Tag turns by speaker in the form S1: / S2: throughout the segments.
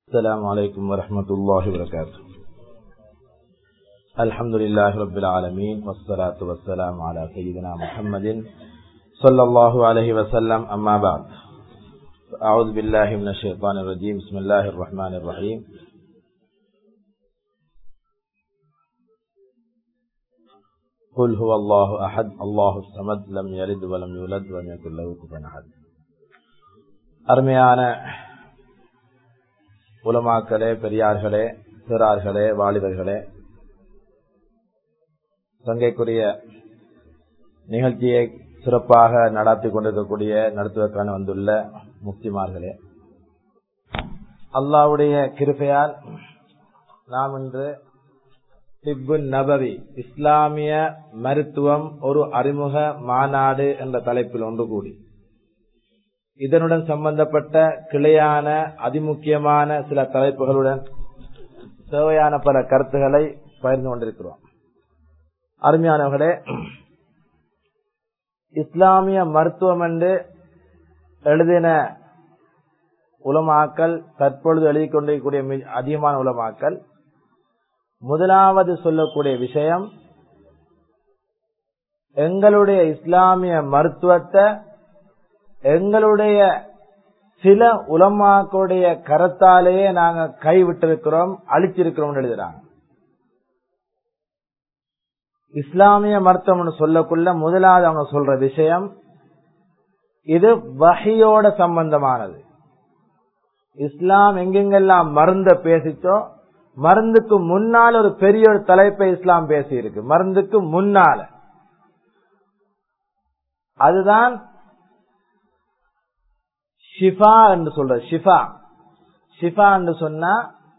S1: السلام عليكم ورحمة الله وبركاته الحمد لله رب العالمين والصلاة والسلام على سيدنا محمد صلى الله عليه وسلم أما بعد أعوذ بالله من الشيطان الرجيم بسم الله الرحمن الرحيم قل هو الله أحد الله الصمد لم يلد ولم يولد ولم يكن له كفوا أحد அருமையான உலமாக்களே பெரியார்களே சிறார்களே வாலிபர்களே சங்கைக்குரிய நிகழ்ச்சியை சிறப்பாக நடாத்தி கொண்டிருக்கக்கூடிய நடத்துவதற்கான வந்துள்ள முக்திமார்களே அல்லாவுடைய கிருப்பையால் நாம் இன்று ஹிப்பு நபவி இஸ்லாமிய மருத்துவம் ஒரு அறிமுக மாநாடு என்ற தலைப்பில் ஒன்று கூடி இதனுடன் சம்பந்தப்பட்ட கிளையான அதிமுக்கியமான சில தலைப்புகளுடன் தேவையான பல கருத்துக்களை பகிர்ந்து கொண்டிருக்கிறோம் அருமையானவர்களே இஸ்லாமிய மருத்துவம் என்று எழுதின உலமாக்கல் தற்பொழுது எழுதி கொண்டிருக்கக்கூடிய அதிகமான உலமாக்கல் முதலாவது சொல்லக்கூடிய விஷயம் எங்களுடைய இஸ்லாமிய மருத்துவத்தை எங்களுடைய சில உலமாக்களுடைய கரத்தாலேயே நாங்க கைவிட்டிருக்கிறோம் அழிச்சிருக்கிறோம் எழுதுறாங்க இஸ்லாமிய மருத்துவம் சொல்லக்குள்ள முதலாவது அவங்க சொல்ற விஷயம் இது வகையோட சம்பந்தமானது இஸ்லாம் எங்கெங்கெல்லாம் மருந்த பேசிச்சோ மருந்துக்கு முன்னால் ஒரு பெரிய ஒரு தலைப்பை இஸ்லாம் பேசி இருக்கு மருந்துக்கு முன்னால அதுதான் ஷிஃபா என்று சொல்ற ஷிஃபா ஷிஃபா என்று சொன்னா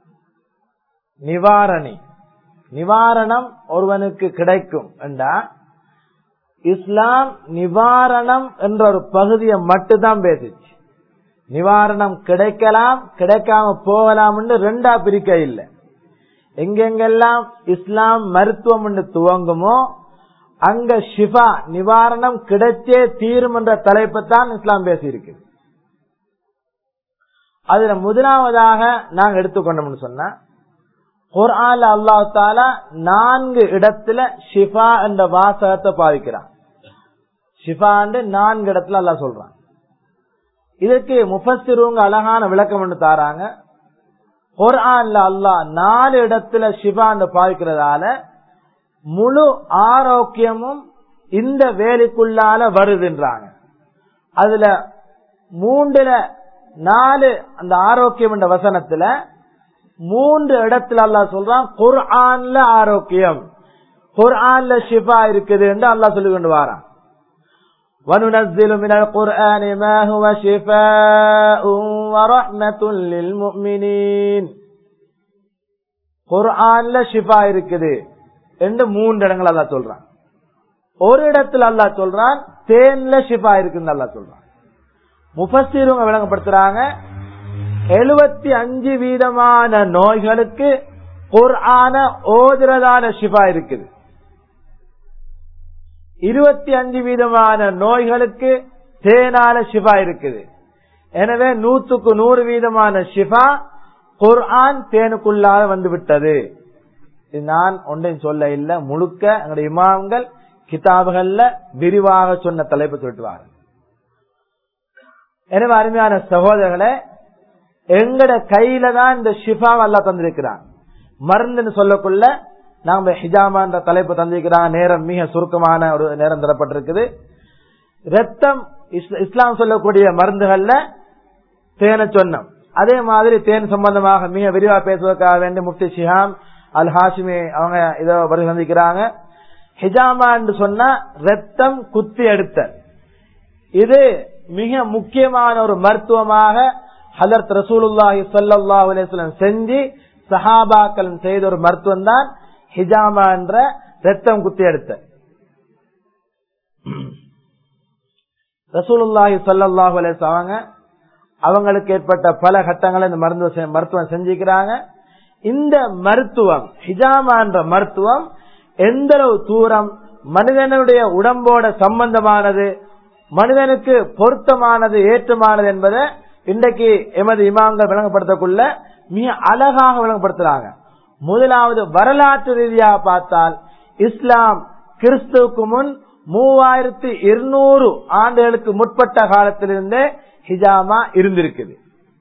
S1: நிவாரணி நிவாரணம் ஒருவனுக்கு கிடைக்கும் என்றா இஸ்லாம் நிவாரணம் என்ற ஒரு பகுதியை மட்டும்தான் பேசிச்சு நிவாரணம் கிடைக்கலாம் கிடைக்காம போகலாம் ரெண்டா பிரிக்க இல்லை எங்கெங்கெல்லாம் இஸ்லாம் மருத்துவம் என்று துவங்குமோ அங்க ஷிஃபா நிவாரணம் கிடைச்சே தீரும் என்ற தலைப்பை தான் இஸ்லாம் பேசியிருக்கு அதுல முதலாவதாக நாங்க எடுத்துக்கொண்டோம்னு சொன்னா குர்ஆன் அல்லாஹ் தாலா நான்கு இடத்துல ஷிஃபா என்ற வாசகத்தை பாதிக்கிறான் ஷிஃபாண்டு நான்கு இடத்துல அல்லா சொல்றான் இதுக்கு முஃபஸ்திருவங்க அழகான விளக்கம் ஒன்று தாராங்க குர்ஆன்ல அல்லாஹ் நாலு இடத்துல ஷிஃபான்னு பாதிக்கிறதால முழு ஆரோக்கியமும் இந்த வேலைக்குள்ளால வருதுன்றாங்க அதுல மூன்றுல நாலு அந்த ஆரோக்கியம் என்ற வசனத்துல மூன்று இடத்துல அல்லா சொல்றான் குர்ஆன்ல ஆரோக்கியம் குர்ஆன்ல ஷிஃபா இருக்குது என்று அல்லா சொல்லி கொண்டு வாரான் وننزل من القرآن ما هو شفاء ورحمة للمؤمنين குர்ஆன்ல ஷிஃபா இருக்குது என்று மூன்று இடங்கள் அல்லா சொல்றான் ஒரு இடத்துல அல்லா சொல்றான் தேன்ல ஷிஃபா இருக்குன்னு அல்லா சொல்றான் முஃபஸ்தீருங்க விளங்கப்படுத்துறாங்க எழுபத்தி அஞ்சு வீதமான நோய்களுக்கு குர்ஆன ஓதுறதான ஷிஃபா இருக்குது இருபத்தி அஞ்சு வீதமான நோய்களுக்கு தேனால ஷிஃபா இருக்குது எனவே நூத்துக்கு நூறு வீதமான ஷிஃபா குர்ஆன் தேனுக்குள்ளாக வந்து விட்டது நான் ஒன்றையும் சொல்ல இல்லை முழுக்க எங்களுடைய இமாம்கள் கிதாபுகள்ல விரிவாக சொன்ன தலைப்பு சொல்லிட்டு எனவே அருமையான சகோதரர்களே எங்கட கையில தான் இந்த ஷிஃபாவை அல்லா தந்திருக்கிறான் மருந்துன்னு சொல்லக்குள்ள நாம ஹிஜாமான்ற தலைப்பு தந்திருக்கிறாங்க நேரம் மிக சுருக்கமான ஒரு நேரம் தரப்பட்டிருக்குது ரத்தம் இஸ்லாம் சொல்லக்கூடிய மருந்துகள்ல தேனை சொன்னோம் அதே மாதிரி தேன் சம்பந்தமாக மிக விரிவா பேசுவதற்காக வேண்டி முப்தி ஷிஹாம் அல் ஹாஷிமி அவங்க இதோ வருகை சந்திக்கிறாங்க ஹிஜாமா என்று சொன்னா ரத்தம் குத்தி எடுத்த இது மிக முக்கியமான ஒரு மருத்துவமாக ஹலரத் ரசூலுல்லாஹி சல்லா அலிஸ்லாம் செஞ்சு சஹாபாக்கள் செய்த ஒரு மருத்துவம் தான் ஹிஜாமா என்ற ரத்தம் குத்தி எடுத்த ரசூலுல்லாஹி சல்லாஹூ அலிஸ் அவங்க அவங்களுக்கு ஏற்பட்ட பல கட்டங்களை இந்த மருந்து மருத்துவம் செஞ்சுக்கிறாங்க இந்த மருத்துவம் ஹிஜாமா என்ற மருத்துவம் எந்த அளவு தூரம் மனிதனுடைய உடம்போட சம்பந்தமானது மனிதனுக்கு பொருத்தமானது ஏற்றமானது என்பதை இன்றைக்கு எமது இமாம்கள் விளங்கப்படுத்தக்குள்ள மிக அழகாக விளங்கப்படுத்துறாங்க முதலாவது வரலாற்று ரீதியாக பார்த்தால் இஸ்லாம் கிறிஸ்துவுக்கு முன் மூவாயிரத்தி இருநூறு ஆண்டுகளுக்கு முற்பட்ட காலத்திலிருந்தே ஹிஜாமா இருந்திருக்குது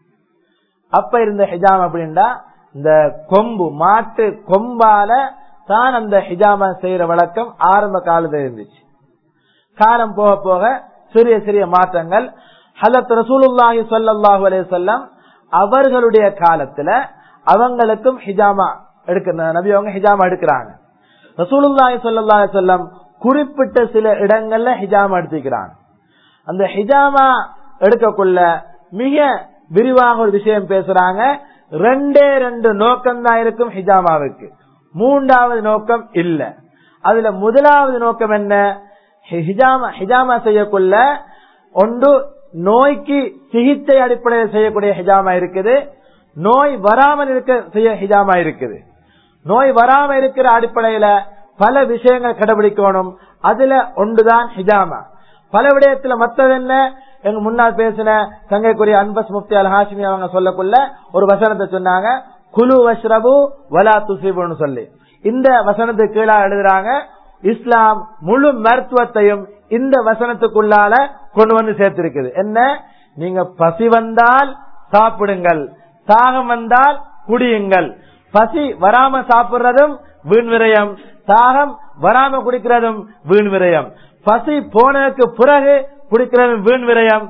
S1: அப்ப இருந்த ஹிஜாம் அப்படின்னா இந்த கொம்பு மாட்டு கொம்பால தான் அந்த ஹிஜாமா செய்யற வழக்கம் ஆரம்ப காலத்துல இருந்துச்சு காலம் போக போக சிறிய சிறிய மாற்றங்கள் ஹலத் ரசூலுல்லாஹி ஸல்லல்லாஹு அலைஹி வஸல்லம் அவர்களுடைய காலத்துல அவங்களுக்கும் ஹிஜாமா எடுக்கிற நபி அவங்க ஹிஜாமா எடுக்கிறாங்க ரசூலுல்லாஹி ஸல்லல்லாஹு அலைஹி வஸல்லம் குறிப்பிட்ட சில இடங்கள்ல ஹிஜாமா எடுத்துக்கிறாங்க அந்த ஹிஜாமா எடுக்கக்குள்ள மிக விரிவாக ஒரு விஷயம் பேசுறாங்க ரெண்டே ரெண்டு நோக்கம் தான் இருக்கும் ஹிஜாமாவுக்கு மூன்றாவது நோக்கம் இல்ல அதுல முதலாவது நோக்கம் என்ன ஹிஜாமா ஹிஜாமா செய்யக்குள்ள ஒன்று நோய்க்கு சிகிச்சை அடிப்படையில் செய்யக்கூடிய ஹிஜாமா இருக்குது நோய் வராமல் இருக்க செய்ய ஹிஜாமா இருக்குது நோய் வராம இருக்கிற அடிப்படையில பல விஷயங்கள் கடைபிடிக்கணும் அதுல ஒன்றுதான் ஹிஜாமா பல விடயத்துல மத்தது என்ன எங்க முன்னால் பேசின சங்கைக்குரிய அன்பஸ் முப்தி அல் ஹாஷ்மி அவங்க சொல்லக்குள்ள ஒரு வசனத்தை சொன்னாங்க குலு வஷ்ரபு வலா துசிபுன்னு சொல்லி இந்த வசனத்துக்கு கீழா எழுதுறாங்க இஸ்லாம் முழு மருத்துவத்தையும் இந்த வசனத்துக்குள்ளால கொண்டு வந்து சேர்த்திருக்குது என்ன நீங்க பசி வந்தால் சாப்பிடுங்கள் தாகம் வந்தால் குடியுங்கள் பசி வராம சாப்பிடுறதும் வீண் விரயம் தாகம் வராம குடிக்கிறதும் வீண் விரயம் பசி போனதுக்கு பிறகு குடிக்கிறதும் வீண் விரயம்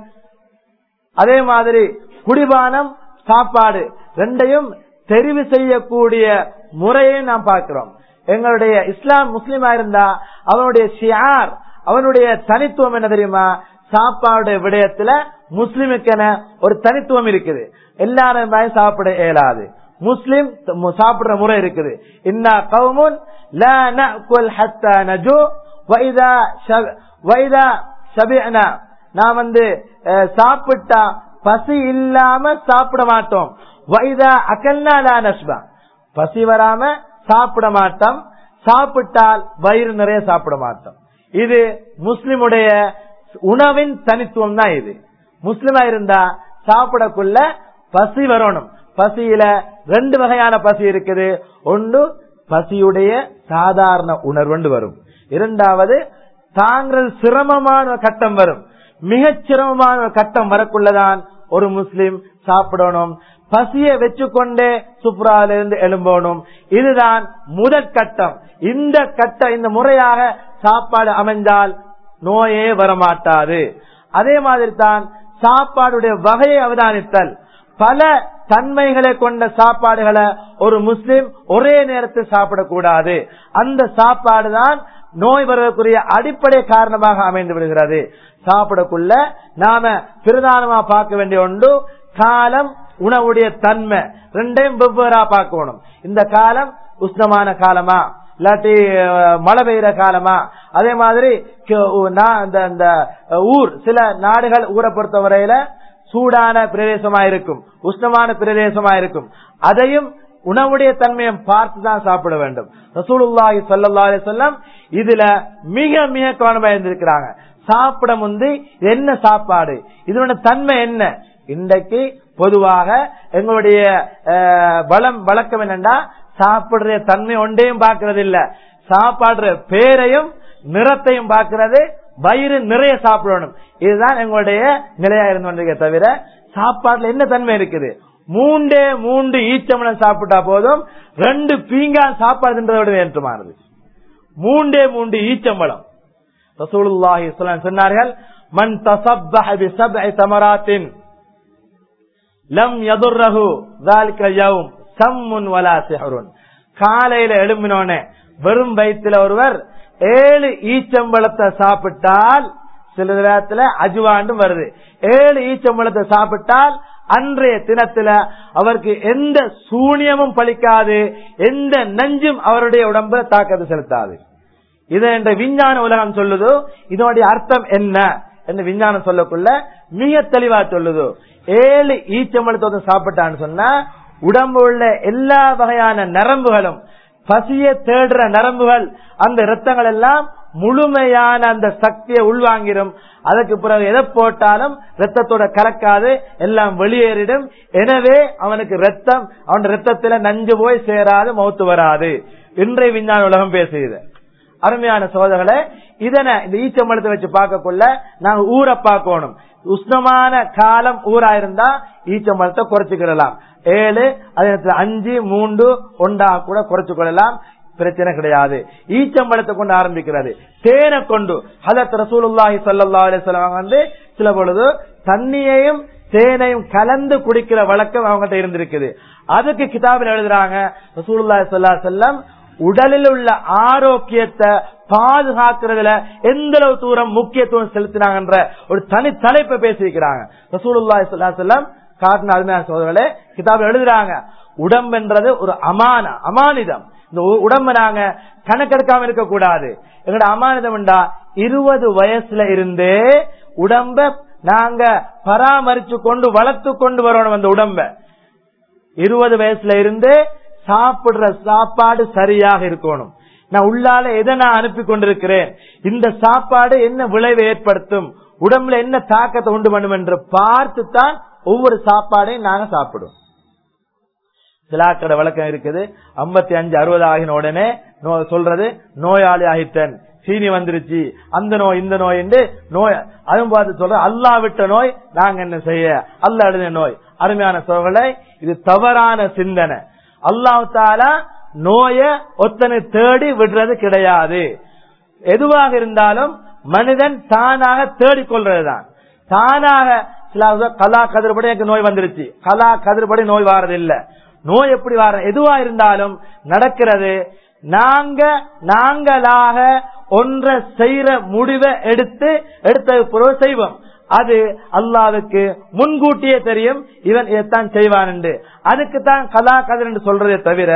S1: அதே மாதிரி குடிபானம் சாப்பாடு ரெண்டையும் தெரிவு செய்யக்கூடிய முறையை நாம் பார்க்கிறோம் எங்களுடைய இஸ்லாம் முஸ்லீமா இருந்தா அவனுடைய ஷியார் அவனுடைய தனித்துவம் என்ன தெரியுமா சாப்பாடு விடயத்துல முஸ்லிமுக்கென ஒரு தனித்துவம் இருக்குது எல்லாரும் சாப்பிட இயலாது முஸ்லிம் சாப்பிடுற முறை இருக்குது இன்னா கவுமுன் லா நஅகுல் ஹத்தா நஜு வைதா வைதா ஷபிஅனா நான் வந்து சாப்பிட்டா பசி இல்லாம சாப்பிட மாட்டோம் வைதா அகல்னா லா நஷ்பா பசி வராம சாப்பிட மாட்டோம் சாப்பிட்டால் வயிறு நிறைய சாப்பிட மாட்டோம் இது முஸ்லிமுடைய உணவின் தனித்துவம் தான் இது முஸ்லிமா இருந்தா சாப்பிடக்குள்ள பசி வரணும் பசியில ரெண்டு வகையான பசி இருக்குது ஒன்று பசியுடைய சாதாரண உணர்வு வரும் இரண்டாவது தாங்கள் சிரமமான கட்டம் வரும் மிகச் சிரமமான கட்டம் வரக்குள்ளதான் ஒரு முஸ்லிம் சாப்பிடணும் பசியை வச்சுக்கொண்டே சுப்ரால இருந்து எழும்பணும் இதுதான் முதற் கட்டம் இந்த கட்ட இந்த முறையாக சாப்பாடு அமைந்தால் நோயே வரமாட்டாது அதே மாதிரி தான் சாப்பாடுடைய வகையை அவதானித்தல் பல தன்மைகளை கொண்ட சாப்பாடுகளை ஒரு முஸ்லிம் ஒரே நேரத்தில் சாப்பிடக்கூடாது அந்த சாப்பாடு தான் நோய் வருவதற்குரிய அடிப்படை காரணமாக அமைந்து விடுகிறது சாப்பிடக்குள்ள நாம பிரதானமா பார்க்க வேண்டிய ஒன்று காலம் உணவுடைய தன்மை ரெண்டையும் வெவ்வேறா பார்க்கணும் இந்த காலம் உஷ்ணமான காலமா இல்லாட்டி மழை பெய்யற காலமா அதே மாதிரி இந்த ஊர் சில நாடுகள் ஊரை பொறுத்த வரையில சூடான பிரதேசமா இருக்கும் உஷ்ணமான பிரதேசமா இருக்கும் அதையும் உணவுடைய தன்மையை பார்த்து தான் சாப்பிட வேண்டும் ரசூலுல்லாஹி சல்லா சொல்லம் இதுல மிக மிக கவனமா இருந்திருக்கிறாங்க சாப்பிட முந்தி என்ன சாப்பாடு இதனோட தன்மை என்ன இன்றைக்கு பொதுவாக எங்களுடைய பலம் வழக்கம் என்னன்னா சாப்பிடுற தன்மை ஒன்றையும் பார்க்கறது இல்ல சாப்பாடுற பேரையும் நிறத்தையும் பார்க்கறது வயிறு நிறைய சாப்பிடணும் இதுதான் எங்களுடைய நிலையா இருந்து வந்திருக்க தவிர சாப்பாட்டுல என்ன தன்மை இருக்குது மூண்டே மூன்று ஈச்சமனம் சாப்பிட்டா போதும் ரெண்டு பீங்கான் சாப்பாடுன்றதோட வேண்டுமானது மூண்டே மூன்று ஈச்சம்பளம் ரசூலுல்லாஹி சொன்னார்கள் மன் தசப்பஹ பிசப்இ தமராத்தின் லம் யதுர்ரஹு ذلك اليوم சம்முன் வலா சிஹ்ருன் காலையில எழும்பினோனே வெறும் வயிற்றுல ஒருவர் ஏழு ஈச்சம்பழத்தை சாப்பிட்டால் சில நேரத்துல அஜுவாண்டு வருது ஏழு ஈச்சம்பழத்தை சாப்பிட்டால் அன்றைய தினத்துல அவருக்கு எந்த சூனியமும் பலிக்காது எந்த நஞ்சும் அவருடைய உடம்புல தாக்கத்தை செலுத்தாது இதை என்ற விஞ்ஞான உலகம் சொல்லுதோ இதனுடைய அர்த்தம் என்ன என்று விஞ்ஞானம் சொல்லக்குள்ள மிக தெளிவா சொல்லுது ஏழு ஈச்சம்பழத்தை சாப்பிட்டான்னு சொன்னா உடம்பு உள்ள எல்லா வகையான நரம்புகளும் பசிய தேடுற நரம்புகள் அந்த ரத்தங்கள் எல்லாம் முழுமையான அந்த சக்தியை உள்வாங்கிடும் அதுக்கு பிறகு எதை போட்டாலும் ரத்தத்தோட கலக்காது எல்லாம் வெளியேறிடும் எனவே அவனுக்கு ரத்தம் அவன் ரத்தத்துல நஞ்சு போய் சேராது மௌத்து வராது இன்றைய விஞ்ஞான உலகம் பேசுகிறது அருமையான சோதகளை இதனை இந்த ஈச்சம்பழத்தை வச்சு பார்க்கக்குள்ள நாங்க ஊரை பார்க்கணும் உஷ்ணமான காலம் ஊரா இருந்தா ஈச்சம்பழத்தை குறைச்சுக்கிடலாம் ஏழு அதே நேரத்துல அஞ்சு மூன்று ஒன்றா கூட குறைச்சு கொள்ளலாம் பிரச்சனை கிடையாது ஈச்சம்பழத்தை கொண்டு ஆரம்பிக்கிறது தேனை கொண்டு ஹலத் ரசூலுல்லாஹி ஸல்லல்லாஹு அலைஹி வஸல்லம் வந்து சில பொழுது தண்ணியையும் தேனையும் கலந்து குடிக்கிற வழக்கம் அவங்ககிட்ட இருந்திருக்குது அதுக்கு கிதாபில் எழுதுறாங்க ரசூலுல்லாஹி ஸல்லல்லாஹு அலைஹி வஸல்லம் உடலில் உள்ள ஆரோக்கியத்தை பாதுகாக்கிறதுல எந்த அளவு தூரம் முக்கியத்துவம் செலுத்தினாங்கன்ற ஒரு தனி தலைப்பை பேசியிருக்கிறாங்க ரசூலுல்லாஹி ஸல்லல்லாஹு அலைஹி வஸல்லம் காட்டின அருமையான சோதரர்களே கிதாபில் எழுதுறாங்க உடம்புன்றது ஒரு அமான அமானிதம் இந்த உ- உடம்ப நாங்க கணக்கெடுக்காம இருக்க கூடாது எங்களோட அமானிதம் இருபது வயசுல இருந்தே உடம்ப நாங்க பராமரிச்சு கொண்டு வளர்த்து கொண்டு வரணும் அந்த உடம்ப இருபது வயசுல இருந்து சாப்பிடுற சாப்பாடு சரியாக இருக்கணும் நான் உள்ளால எதை நான் அனுப்பி கொண்டிருக்கிறேன் இந்த சாப்பாடு என்ன விளைவை ஏற்படுத்தும் உடம்புல என்ன தாக்கத்தை உண்டு பண்ணும் என்று பார்த்து தான் ஒவ்வொரு சாப்பாடையும் நாங்க சாப்பிடுவோம் சிலாக்கடை வழக்கம் இருக்குது ஐம்பத்தி அஞ்சு அறுபது ஆகின உடனே நோ- சொல்றது நோயாளி ஆகிட்டேன் சீனி வந்துருச்சு அந்த நோய் இந்த நோய் என்று நோய் அதுவும் பார்த்து சொல்ற அல்லா விட்ட நோய் நாங்க என்ன செய்ய அல்ல எழுதின நோய் அருமையான சோழலை இது தவறான சிந்தனை அல்லாஹ் தாலா நோய ஒத்தனை தேடி விடுறது கிடையாது எதுவாக இருந்தாலும் மனிதன் தானாக தேடிக்கொள்றதுதான் தானாக சில கலா கதிர்படி எனக்கு நோய் வந்துருச்சு கலா கதிர்படி நோய் வாரது இல்ல நோய் எப்படி வார எதுவா இருந்தாலும் நடக்கிறது நாங்க நாங்களாக ஒன்றை செய்யற முடிவை எடுத்து எடுத்த பிறகு செய்வோம் அது அல்லாவுக்கு முன்கூட்டியே தெரியும் இவன் இதைத்தான் செய்வான் என்று அதுக்கு தான் கலா கதிர் என்று சொல்றதே தவிர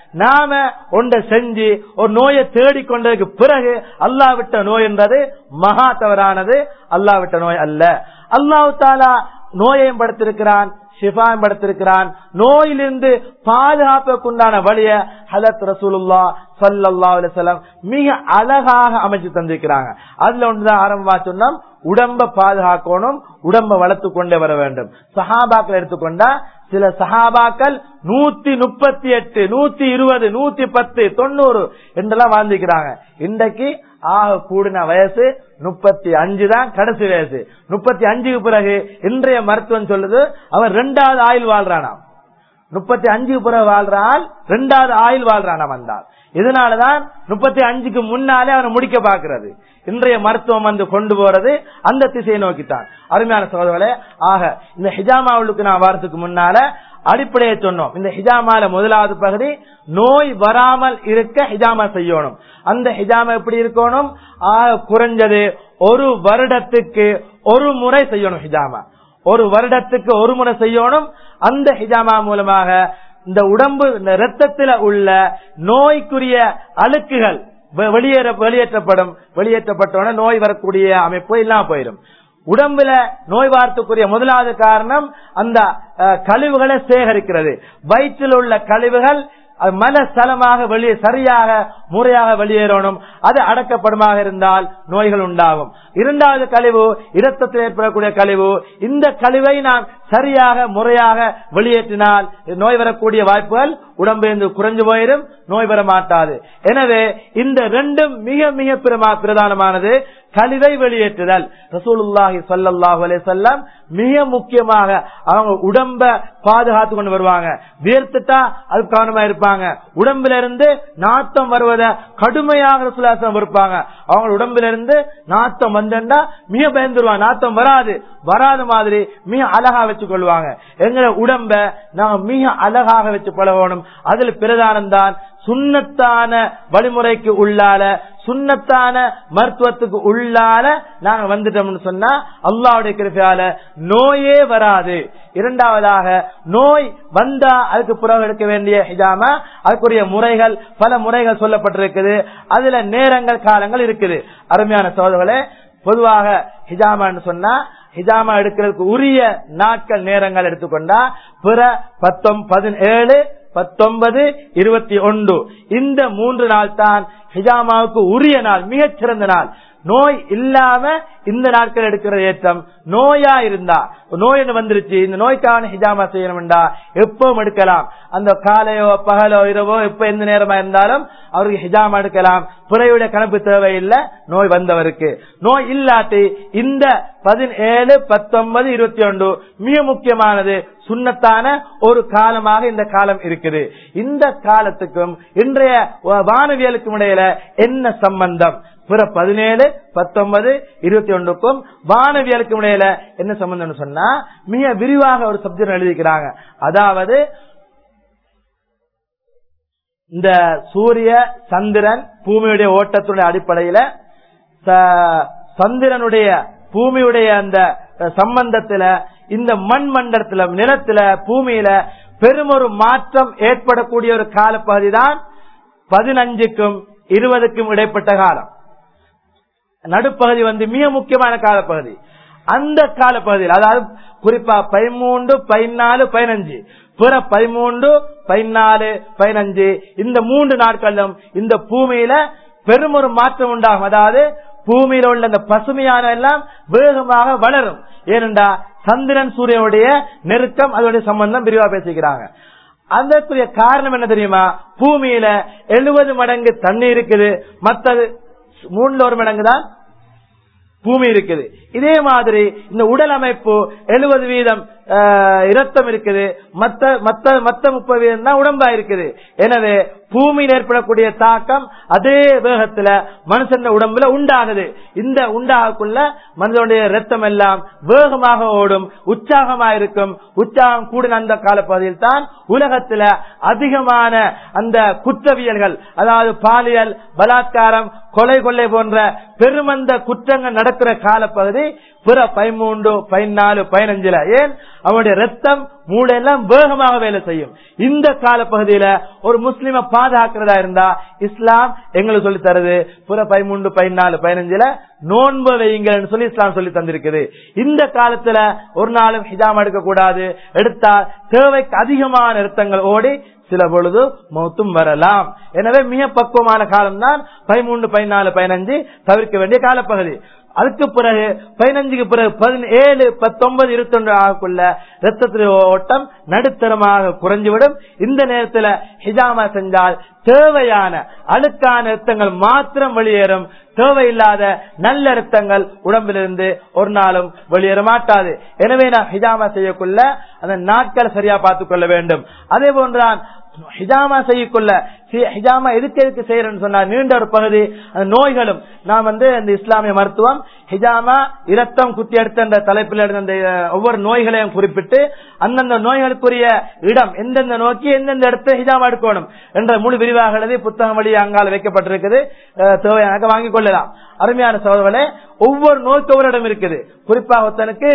S1: நாம ஒன்றை செஞ்சு ஒரு நோயை தேடிக்கொண்டதுக்கு பிறகு அல்லாஹ் விட்ட நோய் என்றது மகா தவறானது அல்லாஹ் விட்ட நோய் அல்ல அல்லாஹு தாலா நோயையும் படுத்திருக்கிறான் ஷிஃபாயும் படுத்திருக்கிறான் நோயிலிருந்து பாதுகாப்புக்குண்டான வழிய ஹலத் ரசூலுல்லா சல்லல்லா அலிசல்லாம் மிக அழகாக அமைச்சு தந்திருக்கிறாங்க அதுல ஒன்றுதான் ஆரம்பமா சொன்னோம் உடம்ப பாதுகாக்கணும் உடம்ப வளர்த்து கொண்டே வர வேண்டும் சஹாபாக்கள் எடுத்துக்கொண்டா சில சஹாபாக்கள் நூத்தி முப்பத்தி எட்டு நூத்தி இருபது நூத்தி பத்து தொண்ணூறு என்றெல்லாம் வாழ்ந்துக்கிறாங்க இன்றைக்கு ஆக கூடின வயசு முப்பத்தி அஞ்சு தான் கடைசி வயசு முப்பத்தி அஞ்சுக்கு பிறகு இன்றைய மருத்துவம் சொல்லுது அவன் ரெண்டாவது ஆயுள் வாழ்றானாம் முப்பத்தி அஞ்சுக்கு பிறகு வாழ்றான் ரெண்டாவது ஆயுள் வாழ்றானாம் வந்தால் இதனாலதான் முப்பத்தி அஞ்சுக்கு முன்னாலே அவனை முடிக்க பாக்குறது இன்றைய மருத்துவம் வந்து கொண்டு போறது அந்த திசையை நோக்கித்தான் அருமையான சகோதரர்களே ஆக இந்த ஹிஜாமாவுக்கு நான் வாரத்துக்கு முன்னால அடிப்படையை சொன்னோம் இந்த ஹிஜாமால முதலாவது பகுதி நோய் வராமல் இருக்க ஹிஜாமா செய்யணும் அந்த ஹிஜாமா எப்படி இருக்கணும் ஆக குறைஞ்சது ஒரு வருடத்துக்கு ஒரு முறை செய்யணும் ஹிஜாமா ஒரு வருடத்துக்கு ஒரு முறை செய்யணும் அந்த ஹிஜாமா மூலமாக இந்த உடம்பு இந்த ரத்தத்துல உள்ள நோய்க்குரிய அழுக்குகள் வெ- வெளியேற வெளியேற்றப்படும் வெளியேற்றப்பட்டோட நோய் வரக்கூடிய அமைப்பு இல்லாம போயிடும் உடம்புல நோய் வார்த்துக்குரிய முதலாவது காரணம் அந்த அஹ், கழிவுகளை சேகரிக்கிறது வயிற்றில் உள்ள கழிவுகள் அது மனசலமாக வெளியே சரியாக முறையாக வெளியேறணும் அது அடக்கப்படுமாக இருந்தால் நோய்கள் உண்டாகும் இரண்டாவது கழிவு இரத்தத்தில் ஏற்படக்கூடிய கழிவு இந்த கழிவை நாம் சரியாக முறையாக வெளியேற்றினால் நோய் வரக்கூடிய வாய்ப்புகள் உடம்பிலிருந்து குறைஞ்சு போயிடும் நோய் வர மாட்டாது எனவே இந்த ரெண்டும் மிக மிக பிரமா- பிரதானமானது கழிவை வெளியேற்றுதல் ரசூலுல்லாஹி ஸல்லல்லாஹு அலைஹி வஸல்லம் மிக முக்கியமாக அவங்க உடம்ப பாதுகாத்து கொண்டு வருவாங்க வியர்த்துட்டா அது கவனமா இருப்பாங்க உடம்புல இருந்து நாத்தம் வருவதை கடுமையாக ரசூலாசம் இருப்பாங்க அவங்க உடம்புல இருந்து நாத்தம் வந்தா மிக பயந்துருவாங்க நாத்தம் வராது வராத மாதிரி மிக அழகா வச்சு கொள்வாங்க எங்களை உடம்ப நாங்க மிக அழகாக வச்சு பழகணும் அதுல பிரதானம் தான் சுண்ணத்தான வழிமுறைக்கு உள்ளால சுண்ணத்தான மருத்துவத்துக்கு உள்ளால நாங்க வந்துட்டோம்னு சொன்னா அல்லாவுடைய கிருப்பையால நோயே வராது இரண்டாவதாக நோய் வந்தா அதுக்கு பிறகு எடுக்க வேண்டிய ஹிஜாமா அதுக்குரிய முறைகள் பல முறைகள் சொல்லப்பட்டிருக்குது அதுல நேரங்கள் காலங்கள் இருக்குது அருமையான சோதர்களே பொதுவாக ஹிஜாமான்னு சொன்னா ஹிஜாமா எடுக்கிறதுக்கு உரிய நாட்கள் நேரங்கள் எடுத்துக்கொண்டா பிற பத்தொம் பதினேழு பத்தொன்பது இருபத்தி ஒன்று இந்த மூன்று நாள் தான் ஹிஜாமாவுக்கு உரிய நாள் மிகச் சிறந்த நாள் நோய் இல்லாம இந்த நாட்கள் எடுக்கிற ஏற்றம் நோயா இருந்தா நோய் ஒண்ணு வந்துருச்சு இந்த நோய்க்கான ஹிஜாமா செய்யணும்டா எப்பவும் எடுக்கலாம் அந்த காலையோ பகலோ இரவோ எப்ப எந்த நேரமா இருந்தாலும் அவருக்கு ஹிஜாமா எடுக்கலாம் புறையுடைய கணப்பு தேவையில்லை நோய் வந்தவருக்கு நோய் இல்லாட்டி இந்த பதினேழு பத்தொன்பது இருபத்தி ஒன்று மிக முக்கியமானது சுண்ணத்தான ஒரு காலமாக இந்த காலம் இருக்குது இந்த காலத்துக்கும் இன்றைய வானவியலுக்கும் இடையில என்ன சம்பந்தம் பிற பதினேழு பத்தொன்பது இருபத்தி ஒன்றுக்கும் வானவியலுக்கும் இடையில என்ன சம்பந்தம் சொன்னா மிக விரிவாக ஒரு சப்ஜெக்ட் எழுதிக்கிறாங்க அதாவது இந்த சூரிய சந்திரன் பூமியுடைய ஓட்டத்துடைய அடிப்படையில சந்திரனுடைய பூமியுடைய அந்த சம்பந்தத்துல இந்த மண் மண்டலத்துல நிலத்துல பூமியில பெரும் ஒரு மாற்றம் ஏற்படக்கூடிய ஒரு காலப்பகுதி தான் பதினஞ்சுக்கும் இருபதுக்கும் இடைப்பட்ட காலம் நடுப்பகுதி வந்து மிக முக்கியமான காலப்பகுதி அந்த காலப்பகுதியில் அதாவது குறிப்பா பதிமூன்று பதினாலு பதினஞ்சு பிற பதிமூன்று பதினாலு பதினஞ்சு இந்த மூன்று நாட்களிலும் இந்த பூமியில பெரும் ஒரு மாற்றம் உண்டாகும் அதாவது பூமியில உள்ள இந்த பசுமையான எல்லாம் வேகமாக வளரும் ஏனென்றா சந்திரன் சூரியனுடைய நெருக்கம் அதோடைய சம்பந்தம் விரிவா பேசிக்கிறாங்க அதற்குரிய காரணம் என்ன தெரியுமா பூமியில எழுபது மடங்கு தண்ணி இருக்குது மற்றது மூணுல ஒரு மடங்கு தான் பூமி இருக்குது இதே மாதிரி இந்த உடல் அமைப்பு எழுபது வீதம் இரத்தம் இருக்குது மத்த மத்த மத்த முப்பது வீதம் தான் உடம்பா இருக்குது எனவே பூமியில் ஏற்படக்கூடிய தாக்கம் அதே வேகத்துல மனுஷன் உடம்புல உண்டாகுது இந்த உண்டாகக்குள்ள மனிதனுடைய ரத்தம் எல்லாம் வேகமாக ஓடும் உற்சாகமா இருக்கும் உற்சாகம் கூடின அந்த காலப்பகுதியில் தான் உலகத்துல அதிகமான அந்த குற்றவியல்கள் அதாவது பாலியல் பலாத்காரம் கொலை கொள்ளை போன்ற பெருமந்த குற்றங்கள் நடக்கிற காலப்பகுதி பிற பதிமூன்று பதினாலு பதினஞ்சுல ஏன் அவனுடைய ரத்தம் மூளையெல்லாம் வேகமாக வேலை செய்யும் இந்த காலப்பகுதியில ஒரு முஸ்லிம பாதுகாக்கிறதா இருந்தா இஸ்லாம் எங்களுக்கு சொல்லி தருது புற பதிமூன்று பதினாலு பதினஞ்சுல நோன்பு வையுங்கள் சொல்லி இஸ்லாம் சொல்லி தந்திருக்குது இந்த காலத்துல ஒரு நாளும் ஹிஜாம் எடுக்க கூடாது எடுத்தால் தேவைக்கு அதிகமான நிறுத்தங்கள் ஓடி சில பொழுது மௌத்தும் வரலாம் எனவே மிக பக்குவமான காலம் தான் பதிமூன்று பதினாலு பதினஞ்சு தவிர்க்க வேண்டிய காலப்பகுதி அதுக்கு பிறகு பதினஞ்சுக்கு பிறகு பதினேழு பத்தொன்பது இருபத்தி ஒன்று ஆகக்குள்ள ரத்தத்தின் ஓட்டம் நடுத்தரமாக குறைஞ்சுவிடும் இந்த நேரத்தில் ஹிஜாமா செஞ்சால் தேவையான அழுக்கான ரத்தங்கள் மாத்திரம் வெளியேறும் தேவையில்லாத நல்ல ரத்தங்கள் உடம்பிலிருந்து ஒரு நாளும் வெளியேற மாட்டாது எனவே நான் ஹிஜாமா செய்யக்குள்ள அந்த நாட்களை சரியா பார்த்துக் கொள்ள வேண்டும் அதே போன்றான் ஹிஜாமா செய்யக்குள்ள ஹிஜாமா எதுக்கு எதுக்கு செய்யறேன்னு சொன்னா நீண்ட ஒரு பகுதி அந்த நோய்களும் நான் வந்து இந்த இஸ்லாமிய மருத்துவம் ஹிஜாமா இரத்தம் குத்தி எடுத்த அந்த தலைப்பில் இருந்த அந்த ஒவ்வொரு நோய்களையும் குறிப்பிட்டு அந்தந்த நோய்களுக்குரிய இடம் எந்தெந்த நோக்கி எந்தெந்த இடத்துல ஹிஜாமா எடுக்கணும் என்ற முழு விரிவாக எழுதி புத்தகம் வழி அங்கால வைக்கப்பட்டிருக்குது தேவையாக வாங்கிக் கொள்ளலாம் அருமையான சோதர்களே ஒவ்வொரு நோய்க்கு ஒவ்வொரு இடம் இருக்குது குறிப்பாக ஒருத்தனுக்கு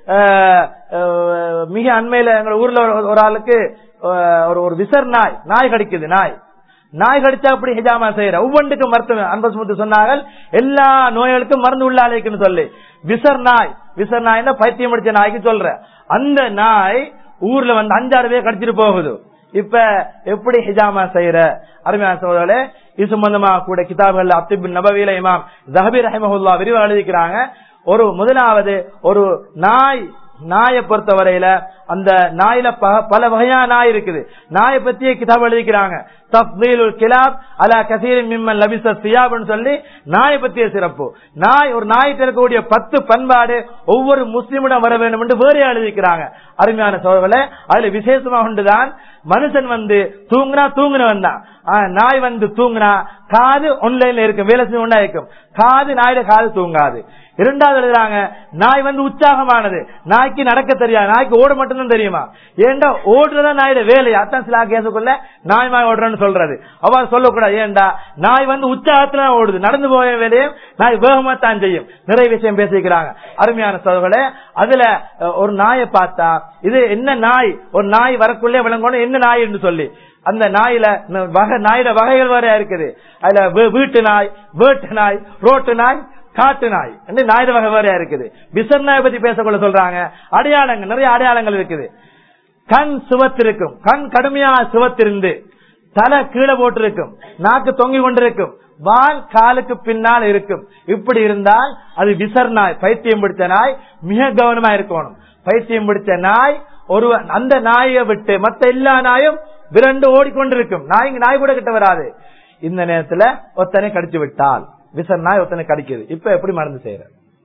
S1: மிக அண்மையில எங்க ஊர்ல ஒரு ஆளுக்கு ஒரு ஒரு விசர் நாய் நாய் கடிக்குது நாய் நாய் கடிச்சா அப்படி ஹிஜாமா செய்யற ஒவ்வொன்றுக்கும் மருத்துவம் அன்பசுமத்து சொன்னார்கள் எல்லா நோய்களுக்கும் மருந்து உள்ளாலைக்குன்னு சொல்லி விசர் நாய் விசர் நாய் பைத்தியம் முடிச்ச நாய்க்கு சொல்ற அந்த நாய் ஊர்ல வந்து அஞ்சாறு பேர் கடிச்சிட்டு போகுது இப்ப எப்படி ஹிஜாமா செய்யற அருமையான சோதரே இது சம்பந்தமா கூட கிதாபுகள் அப்திபின் நபவியில இமாம் ஜஹபீர் ரஹமஹுல்லா விரிவாக எழுதிக்கிறாங்க ஒரு முதலாவது ஒரு நாய் நாயை பொறுத்தவரையில அந்த நாயில பல வகையான நாய் இருக்குது நாயை பத்தியே கிதாப் எழுதிக்கிறாங்க தப்தீலுல் கிலாப் அலா கசீரின் மிம்மன் லபிச சியாப்னு சொல்லி நாயை பத்திய சிறப்பு நாய் ஒரு நாய்க்கு இருக்கக்கூடிய பத்து பண்பாடு ஒவ்வொரு முஸ்லிமிடம் வர வேண்டும் என்று வேறே எழுதிக்கிறாங்க அருமையான சோழர்களே அதுல விசேஷமாக உண்டுதான் மனுஷன் வந்து தூங்குனா தூங்குனவன் தான் நாய் வந்து தூங்குனா காது ஒன்லைன்ல இருக்கும் வேலை செய்ய ஒன்றா இருக்கும் காது நாயோட காது தூங்காது இரண்டாவது எழுதுறாங்க நாய் வந்து உற்சாகமானது நாய்க்கு நடக்க தெரியாது நாய்க்கு ஓட மட்டும்தான் தெரியுமா ஏண்டா ஓடுறதா நாயோட வேலை அத்தான் சில கேசுக்குள்ள நாய் மாய் ஓடுறேன்னு சொல்றது அவ்வாறு சொல்லக்கூடாது ஏண்டா நாய் வந்து உற்சாகத்துல ஓடுது நடந்து போய வேலையும் நாய் வேகமா தான் செய்யும் நிறைய விஷயம் பேசிக்கிறாங்க அருமையான சோழர்களே அதுல ஒரு நாயை பார்த்தா இது என்ன நாய் ஒரு நாய் வரக்குள்ளே விளங்கணும் என்ன நாய் என்று சொல்லி அந்த நாயில வகை நாயோட வகைகள் வேற இருக்குது அதுல வீட்டு நாய் வேட்டு நாய் ரோட்டு நாய் காட்டு நாய் நாயுட வகை வேறையா இருக்குது பிசர் நாய் பத்தி பேசக்கொள்ள சொல்றாங்க அடையாளங்கள் நிறைய அடையாளங்கள் இருக்குது கண் சிவத்திருக்கும் கண் கடுமையாக சிவத்திருந்து தலை கீழே போட்டிருக்கும் நாக்கு தொங்கி கொண்டிருக்கும் வால் காலுக்கு பின்னால் இருக்கும் இப்படி இருந்தால் அது விசர் நாய் பைத்தியம் பிடிச்ச நாய் மிக கவனமா இருக்கணும் பைத்தியம் பிடிச்ச நாய் ஒரு அந்த நாயை விட்டு மத்த எல்லா நாயும் விரண்டு ஓடிக்கொண்டிருக்கும் நாய் நாய் கூட கிட்ட வராது இந்த நேரத்துல ஒத்தனை கடிச்சு விட்டால் விசர் நாய் ஒத்தனை கடிக்குது இப்ப எப்படி மருந்து செய்யற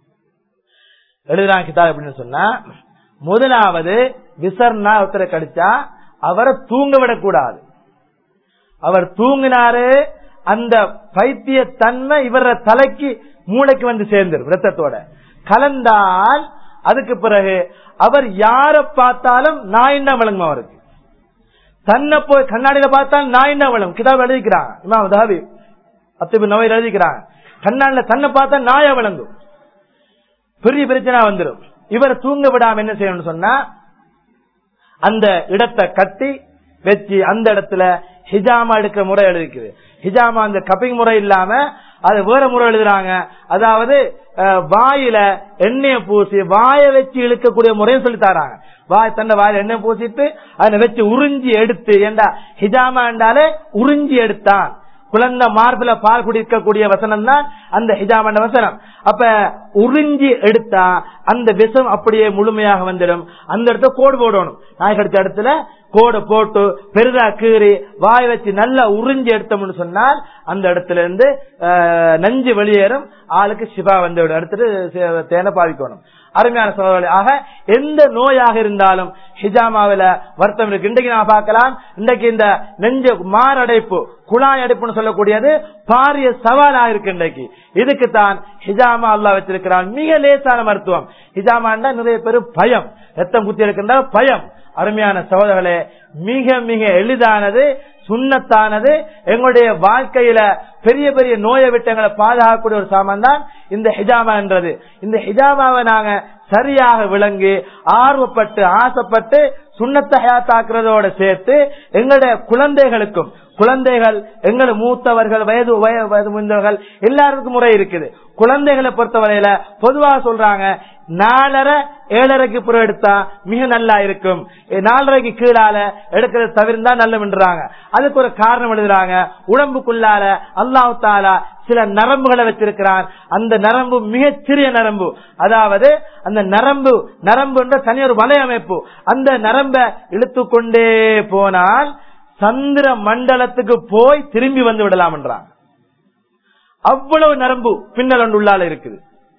S1: எழுதுறாங்க கிதாப் அப்படின்னு சொன்னா முதலாவது விசர் நாய் ஒத்தனை கடிச்சா அவரை தூங்க விடக்கூடாது அவர் தூங்கினாரு அந்த பைத்திய தன்மை இவர தலைக்கு மூளைக்கு வந்து சேர்ந்துரும் ரத்தத்தோட கலந்தால் அதுக்கு பிறகு அவர் யார பார்த்தாலும் நாயின்னா விளங்கும் அவருக்கு தன்னை போய் கண்ணாடியில பார்த்தால் நாயின்னா விளங்கும் கிதாப் எழுதிக்கிறாங்க இமாம் தாவி அத்திபு நோயில் எழுதிக்கிறாங்க கண்ணாடியில தன்னை பார்த்தா நாயா விளங்கும் பெரிய பிரச்சனை வந்துடும் இவர் தூங்க விடாம என்ன செய்யணும்னு சொன்னா அந்த இடத்தை கட்டி வச்சு அந்த இடத்துல ஹிஜாமா எடுக்கிற முறை எழுதிக்குது ஹிஜாமா அந்த கப்பிங் முறை இல்லாம அது வேற முறை எழுதுறாங்க அதாவது அஹ், வாயில எண்ணெய பூசி வாயை வச்சு இழுக்கக்கூடிய முறையும் சொல்லி தராங்க வாய் தன்னை வாயில எண்ணெய் பூசிட்டு அதை வச்சு உறிஞ்சி எடுத்து ஏண்டா ஹிஜாமா என்றாலே உறிஞ்சி எடுத்தான் குழந்தை மார்பில பால் குடிக்கக்கூடிய வசனம் தான் அந்த ஹிஜாமண்ட வசனம் அப்ப உறிஞ்சி எடுத்தா அந்த விஷம் அப்படியே முழுமையாக வந்துடும் அந்த இடத்துல கோடு போடணும் நாய் கடிச்ச இடத்துல கோடு போட்டு பெரிதா கீறி வாய் வச்சு நல்லா உறிஞ்சி எடுத்தோம்னு சொன்னால் அந்த இடத்துல இருந்து அஹ், நஞ்சு வெளியேறும் ஆளுக்கு சிவா வந்து விடும். அடுத்தது சே- தேனை பாவிக்கணும் அருமையான சோதனை ஆக எந்த நோயாக இருந்தாலும் ஹிஜாமாவில வருத்தம் இருக்கு இன்றைக்கு நான் பார்க்கலாம் இன்றைக்கு இந்த நெஞ்சு மாரடைப்பு குழாய் அடைப்புன்னு சொல்லக்கூடியது பாரிய சவாலா இருக்கு இன்றைக்கு இதுக்கு தான் ஹிஜாமா அல்லா வச்சிருக்கிறான் மிக லேசான மருத்துவம் ஹிஜாமாண்டா நிறைய பேர் பயம் ரத்தம் குத்தி இருக்கின்ற பயம் அருமையான சகோதரர்களே மிக மிக எளிதானது சுண்ணத்தானது எங்களுடைய வாழ்க்கையில பெரிய பெரிய நோயை விட்டு எங்களை பாதுகாக்கக்கூடிய ஒரு சாமான் தான் இந்த ஹிஜாமா என்றது இந்த ஹிஜாமாவை நாங்க சரியாக விளங்கி ஆர்வப்பட்டு ஆசைப்பட்டு சுண்ணத்தை ஹயாத்தாக்குறதோட சேர்த்து எங்களுடைய குழந்தைகளுக்கும் குழந்தைகள் எங்களை மூத்தவர்கள் வயது வய- வயது முந்தவர்கள் எல்லாருக்கும் முறை இருக்குது குழந்தைகளை பொறுத்தவரையில பொதுவாக சொல்றாங்க நாலரை ஏழரைக்கு புறம் எடுத்தா மிக நல்லா இருக்கும் எ, நாலரைக்கு கீழால எடுக்கிறது தவிர்த்தா நல்லதுன்றாங்க அதுக்கு ஒரு காரணம் எழுதுறாங்க உடம்புக்குள்ளால அல்லாஹ் தாலா சில நரம்புகளை வச்சிருக்கிறான் அந்த நரம்பு மிகச் சிறிய நரம்பு அதாவது அந்த நரம்பு நரம்பு என்ற தனி ஒரு வலையமைப்பு அந்த நரம்ப இழுத்து கொண்டே போனால் சந்திர மண்டலத்துக்கு போய் திரும்பி வந்து விடலாம் என்றாங்க அவ்வளவு நரம்பு பின்னல் ஒன்று உள்ளால இருக்குது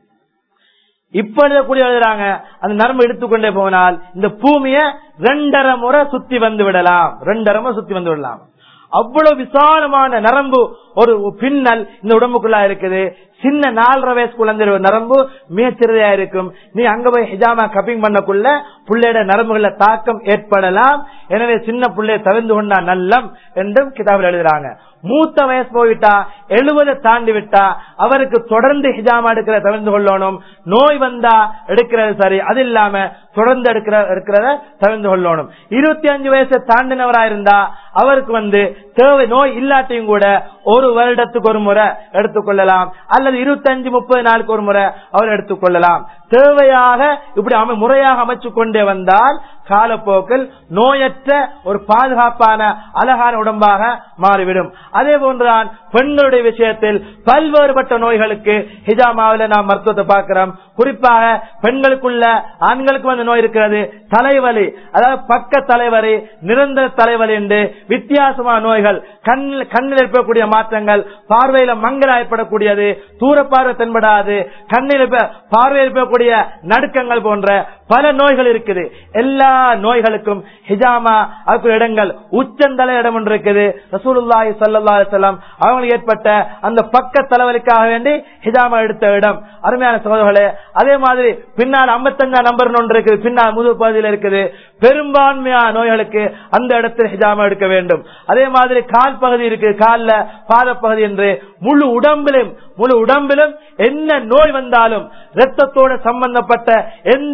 S1: இப்ப எழுதக்கூடிய எழுதுறாங்க அந்த நரம்பு எடுத்துக்கொண்டே போனால் இந்த பூமிய ரெண்டரை முறை சுத்தி வந்து விடலாம் ரெண்டரை முறை சுத்தி வந்து விடலாம் அவ்வளவு விசாலமான நரம்பு ஒரு பின்னல் இந்த உடம்புக்குள்ளா இருக்குது சின்ன நாலரை வயசு குழந்தை நரம்பு மிகச்சிறியா இருக்கும் நீ அங்க போய் ஹிஜாமா கப்பிங் பண்ணக்குள்ள புள்ளையோட நரம்புகள தாக்கம் ஏற்படலாம் எனவே சின்ன புள்ளைய தவிர்ந்து கொண்டா நல்லம் என்றும் கிதாபில் எழுதுறாங்க மூத்த வயசு போயிட்டா எழுபதை தாண்டி விட்டா அவருக்கு தொடர்ந்து ஹிஜாமா எடுக்கிற தவிர்த்து கொள்ளணும் நோய் வந்தா எடுக்கிறது சரி அது இல்லாம தொடர்ந்து எடுக்கிற இருக்கிறத தவிர்த்து கொள்ளணும் இருபத்தி அஞ்சு வயசை தாண்டினவரா இருந்தா அவருக்கு வந்து தேவை நோய் இல்லாட்டியும் கூட ஒரு வருடத்துக்கு ஒரு முறை எடுத்துக்கொள்ளலாம் அல்லது இருபத்தி அஞ்சு முப்பது நாளுக்கு ஒரு முறை அவர் எடுத்துக்கொள்ளலாம் தேவையாக இப்படி அமை முறையாக அமைச்சு கொண்டே வந்தால் காலப்போக்கில் நோயற்ற ஒரு பாதுகாப்பான அழகான உடம்பாக மாறிவிடும் அதே போன்றுதான் பெண்களுடைய விஷயத்தில் பல்வேறுபட்ட நோய்களுக்கு ஹிஜாமாவில நாம் மருத்துவத்தை பார்க்கிறோம் குறிப்பாக பெண்களுக்குள்ள ஆண்களுக்கு வந்து நோய் இருக்கிறது தலைவலி அதாவது பக்க தலைவலி நிரந்தர தலைவலி என்று வித்தியாசமான நோய்கள் கண்ணில் கண்ணில் ஏற்படக்கூடிய மாற்றங்கள் பார்வையில மங்கல் ஏற்படக்கூடியது தூர பார்வை தென்படாது கண்ணில் இருப்ப- பார்வையில் இருக்கக்கூடிய நடுக்கங்கள் போன்ற பல நோய்கள் இருக்குது எல்லா நோய்களுக்கும் ஹிஜாமா அதுக்குரிய இடங்கள் உச்சந்தலை இடம் ஒன்று இருக்குது ரசூலுல்லாஹி ஸல்லல்லாஹு அலைஹி வஸல்லம் அவங்களுக்கு ஏற்பட்ட அந்த பக்க தலைவலிக்காக வேண்டி ஹிஜாமா எடுத்த இடம் அருமையான சகோதரர்களே அதே மாதிரி பின்னால் 55 நம்பர் ஒன்று இருக்குது பின்னால் முதுகு பகுதியில் இருக்குது பெரும்பான்மையான நோய்களுக்கு அந்த இடத்தில் ஹிஜாமா எடுக்க வேண்டும் அதே மாதிரி கால் பகுதி இருக்கு கால்ல பாத பகுதி என்று முழு உடம்பிலும் முழு உடம்பிலும் என்ன நோய் வந்தாலும் ரத்தத்தோட சம்பந்தப்பட்ட எந்த நோய்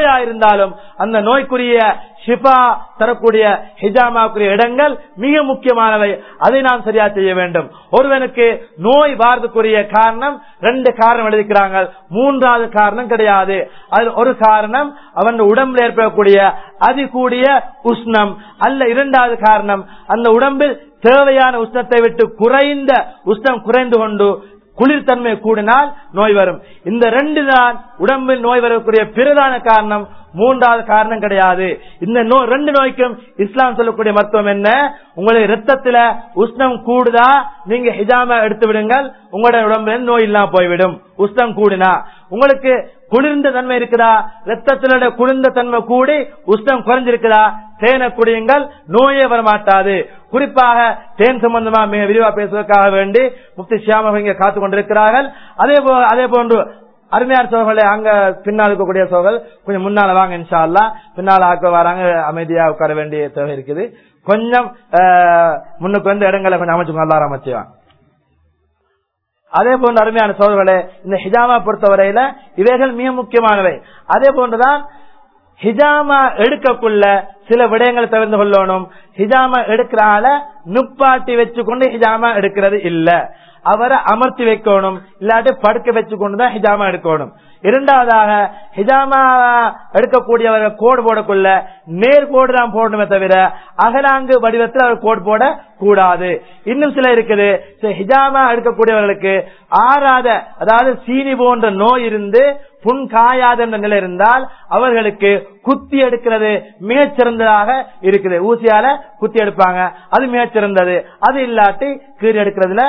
S1: நோயா இருந்தாலும் அந்த நோய்க்குரிய ஷிஃபா தரக்கூடிய ஹிஜாமாக்குரிய இடங்கள் மிக முக்கியமானவை அதை நாம் சரியா செய்ய வேண்டும் ஒருவனுக்கு நோய் வாரதுக்குரிய காரணம் ரெண்டு காரணம் எழுதிக்கிறாங்க மூன்றாவது காரணம் கிடையாது அதில் ஒரு காரணம் அவன் உடம்பில் ஏற்படக்கூடிய அதிகூடிய உஷ்ணம் அல்ல இரண்டாவது காரணம் அந்த உடம்பில் தேவையான உஷ்ணத்தை விட்டு குறைந்த உஷ்ணம் குறைந்து கொண்டு குளிர்தன்மை கூடினால் நோய் வரும் இந்த ரெண்டு தான் உடம்பில் நோய் வரக்கூடிய பிரதான காரணம் மூன்றாவது காரணம் கிடையாது இந்த நோய் ரெண்டு நோய்க்கும் இஸ்லாம் சொல்லக்கூடிய மருத்துவம் என்ன உங்களுடைய ரத்தத்துல உஷ்ணம் கூடுதா நீங்க ஹிஜாம எடுத்து விடுங்கள் உங்களுடைய உடம்புல நோய் இல்லாம போய்விடும் உஷ்ணம் கூடினா உங்களுக்கு குளிர்ந்த தன்மை இருக்குதா ரத்தத்தினுடைய குளிர்ந்த தன்மை கூடி உஷ்ணம் குறைஞ்சிருக்குதா தேனை குடியுங்கள் நோயே வரமாட்டாது குறிப்பாக தேன் சம்பந்தமா மிக விரிவா பேசுவதற்காக வேண்டி முப்தி சியாம இங்க காத்து கொண்டிருக்கிறார்கள் அதே போ அதே போன்று அருமையார் சோழர்களே அங்க பின்னால் இருக்கக்கூடிய சோழல் கொஞ்சம் முன்னால வாங்க இன்ஷா அல்லா பின்னால ஆக்க வராங்க அமைதியா உட்கார வேண்டிய தேவை இருக்குது கொஞ்சம் முன்னுக்கு வந்து இடங்களை கொஞ்சம் அமைச்சுக்கோங்க எல்லாரும் அமைச்சுவாங்க அதே போன்ற அருமையான சோழர்களே இந்த ஹிஜாமா பொறுத்தவரையில இவைகள் மிக முக்கியமானவை அதே போன்றுதான் ஹிஜாமா எடுக்கக்குள்ள சில விடயங்களை தவிர்த்து கொள்ளணும் ஹிஜாமா எடுக்கிறால நுப்பாட்டி வச்சுக்கொண்டு ஹிஜாமா எடுக்கிறது இல்ல அவரை அமர்த்தி வைக்கணும் இல்லாட்டி படுக்க வச்சு கொண்டுதான் ஹிஜாமா எடுக்கணும் இரண்டாவதாக ஹிஜாமா எடுக்கக்கூடியவர்கள் கோடு போடக்குள்ள நேர்கோடு தான் போடணுமே தவிர அகலாங்கு வடிவத்தில் அவர் கோடு போட கூடாது இன்னும் சில இருக்குது ஹிஜாமா எடுக்கக்கூடியவர்களுக்கு ஆறாத அதாவது சீனி போன்ற நோய் இருந்து புண் காயாத என்ற நிலை இருந்தால் அவர்களுக்கு குத்தி எடுக்கிறது மிகச் சிறந்ததாக இருக்குது ஊசியால குத்தி எடுப்பாங்க அது மிகச் சிறந்தது அது இல்லாட்டி கீறி எடுக்கிறதுல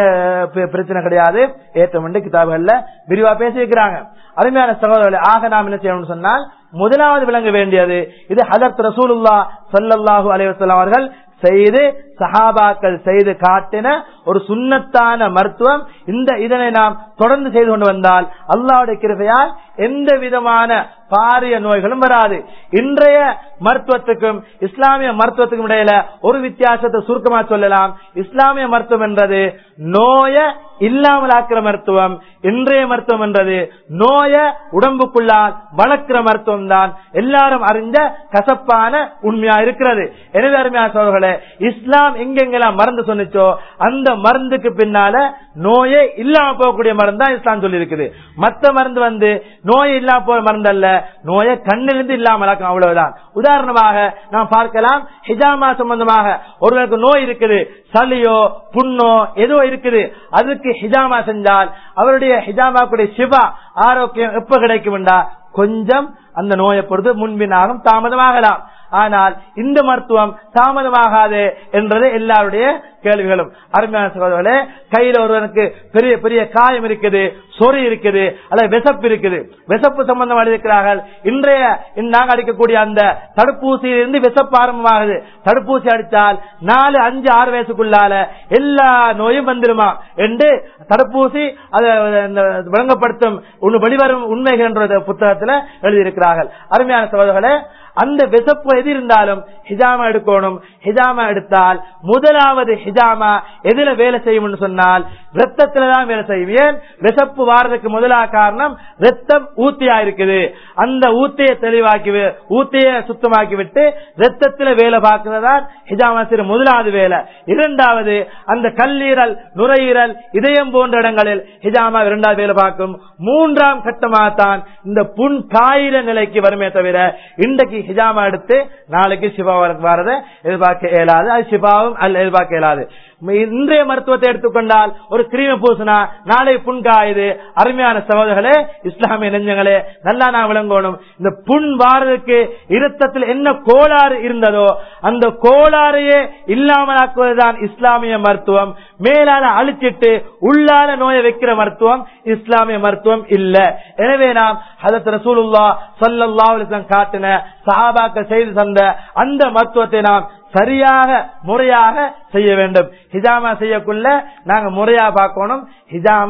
S1: பிரச்சனை கிடையாது ஏற்றம் கிதாபுகள்ல விரிவா பேசியிருக்கிறாங்க அருமையான சகோதரர்கள் ஆக நாம் என்ன செய்யணும்னு சொன்னால் முதலாவது விளங்க வேண்டியது இது ஹதரத் ரசூலுல்லா சல்லல்லாஹு அலைவசல்லாம் அவர்கள் செய்து சஹாபாக்கள் செய்து காட்டின ஒரு சுண்ணத்தான மருத்துவம் இந்த இதனை நாம் தொடர்ந்து செய்து கொண்டு வந்தால் அல்லாவுடைய கிருபையால் எந்த விதமான பாரிய நோய்களும் வராது இன்றைய மருத்துவத்துக்கும் இஸ்லாமிய மருத்துவத்துக்கும் இடையில ஒரு வித்தியாசத்தை சுருக்கமா சொல்லலாம் இஸ்லாமிய மருத்துவம் என்றது நோய இல்லாமல் ஆக்கிற மருத்துவம் இன்றைய மருத்துவம் என்றது நோய உடம்புக்குள்ளால் வளர்க்கிற மருத்துவம் தான் எல்லாரும் அறிஞ்ச கசப்பான உண்மையா இருக்கிறது எனவே அருமையான சோழர்களே இஸ்லாம் எங்கெங்கெல்லாம் மருந்து சொன்னிச்சோ அந்த மருந்துக்கு பின்னால நோயே இல்லாம போகக்கூடிய மருந்து தான் இஸ்லாம் சொல்லி இருக்குது மத்த மருந்து வந்து நோய் இல்லாம போற மருந்து அல்ல நோயை கண்ணிலிருந்து இல்லாமல் அவ்வளவுதான் உதாரணமாக நாம் பார்க்கலாம் ஹிஜாமா சம்பந்தமாக ஒருவருக்கு நோய் இருக்குது சளியோ புண்ணோ ஏதோ இருக்குது அதுக்கு ஹிஜாமா செஞ்சால் அவருடைய ஹிஜாமாக்குடைய சிவா ஆரோக்கியம் எப்ப கிடைக்கும் கொஞ்சம் அந்த நோயை பொறுத்து முன்பினாகும் தாமதமாகலாம் ஆனால் இந்த மருத்துவம் தாமதமாகாது என்றது எல்லாருடைய கேள்விகளும் அருமையான சகோதரர்களே கையில ஒருவனுக்கு பெரிய பெரிய காயம் இருக்குது சொறி இருக்குது அல்லது விசப்பு இருக்குது விசப்பு சம்பந்தம் அளிக்கிறார்கள் இன்றைய நாங்கள் அடிக்கக்கூடிய அந்த தடுப்பூசியிலிருந்து விசப்பு ஆரம்பமாகுது தடுப்பூசி அடித்தால் நாலு அஞ்சு ஆறு வயசுக்குள்ளால எல்லா நோயும் வந்துருமா என்று தடுப்பூசி அதை விளங்கப்படுத்தும் வெளிவரும் உண்மைகள் என்ற புத்தகத்தில் எழுதியிருக்கிறார்கள் அருமையான சகோதரர்களே அந்த விசப்பு எது இருந்தாலும் ஹிஜாமா எடுக்கணும் ஹிஜாமா எடுத்தால் முதலாவது ஹிஜாமா எதுல வேலை செய்யும் சொன்னால் ரத்தத்துல தான் வேலை செய்யும் ஏன் விசப்பு வாரதுக்கு முதலா காரணம் ரத்தம் ஊத்தியா இருக்குது அந்த ஊத்தையை தெளிவாக்கி ஊத்தைய சுத்தமாக்கி விட்டு ரத்தத்துல வேலை பார்க்கிறதான் ஹிஜாமா சிறு முதலாவது வேலை இரண்டாவது அந்த கல்லீரல் நுரையீரல் இதயம் போன்ற இடங்களில் ஹிஜாமா இரண்டாவது வேலை பார்க்கும் மூன்றாம் கட்டமாகத்தான் இந்த புண் காயில நிலைக்கு வருமே தவிர இன்றைக்கு ஹிஜாமா எடுத்து நாளைக்கு சிவா வரதை எதிர்பார்க்க இயலாது அது சிவாவும் அல்ல எதிர்பார்க்க இயலாது இன்றைய மருத்துவத்தை எடுத்துக்கொண்டால் ஒரு கிருமி பூசினா நாளை புண் காயுது அருமையான சகோதரர்களே இஸ்லாமிய நெஞ்சங்களே நல்லா நான் விளங்கணும் இந்த புண் வாரதுக்கு இருத்தத்தில் என்ன கோளாறு இருந்ததோ அந்த கோளாறையே இல்லாமலாக்குவதுதான் இஸ்லாமிய மருத்துவம் மேலால அழிச்சிட்டு உள்ளால நோயை வைக்கிற மருத்துவம் இஸ்லாமிய மருத்துவம் இல்ல எனவே நாம் ஹதத் ரசூலுல்லா சல்லல்லா காட்டின சஹாபாக்கள் செய்து தந்த அந்த மருத்துவத்தை நாம் சரியாக முறையாக செய்ய வேண்டும் ஹிஜாமா செய்யக்குள்ள நாங்க முறையா பார்க்கணும் ஹிஜாமா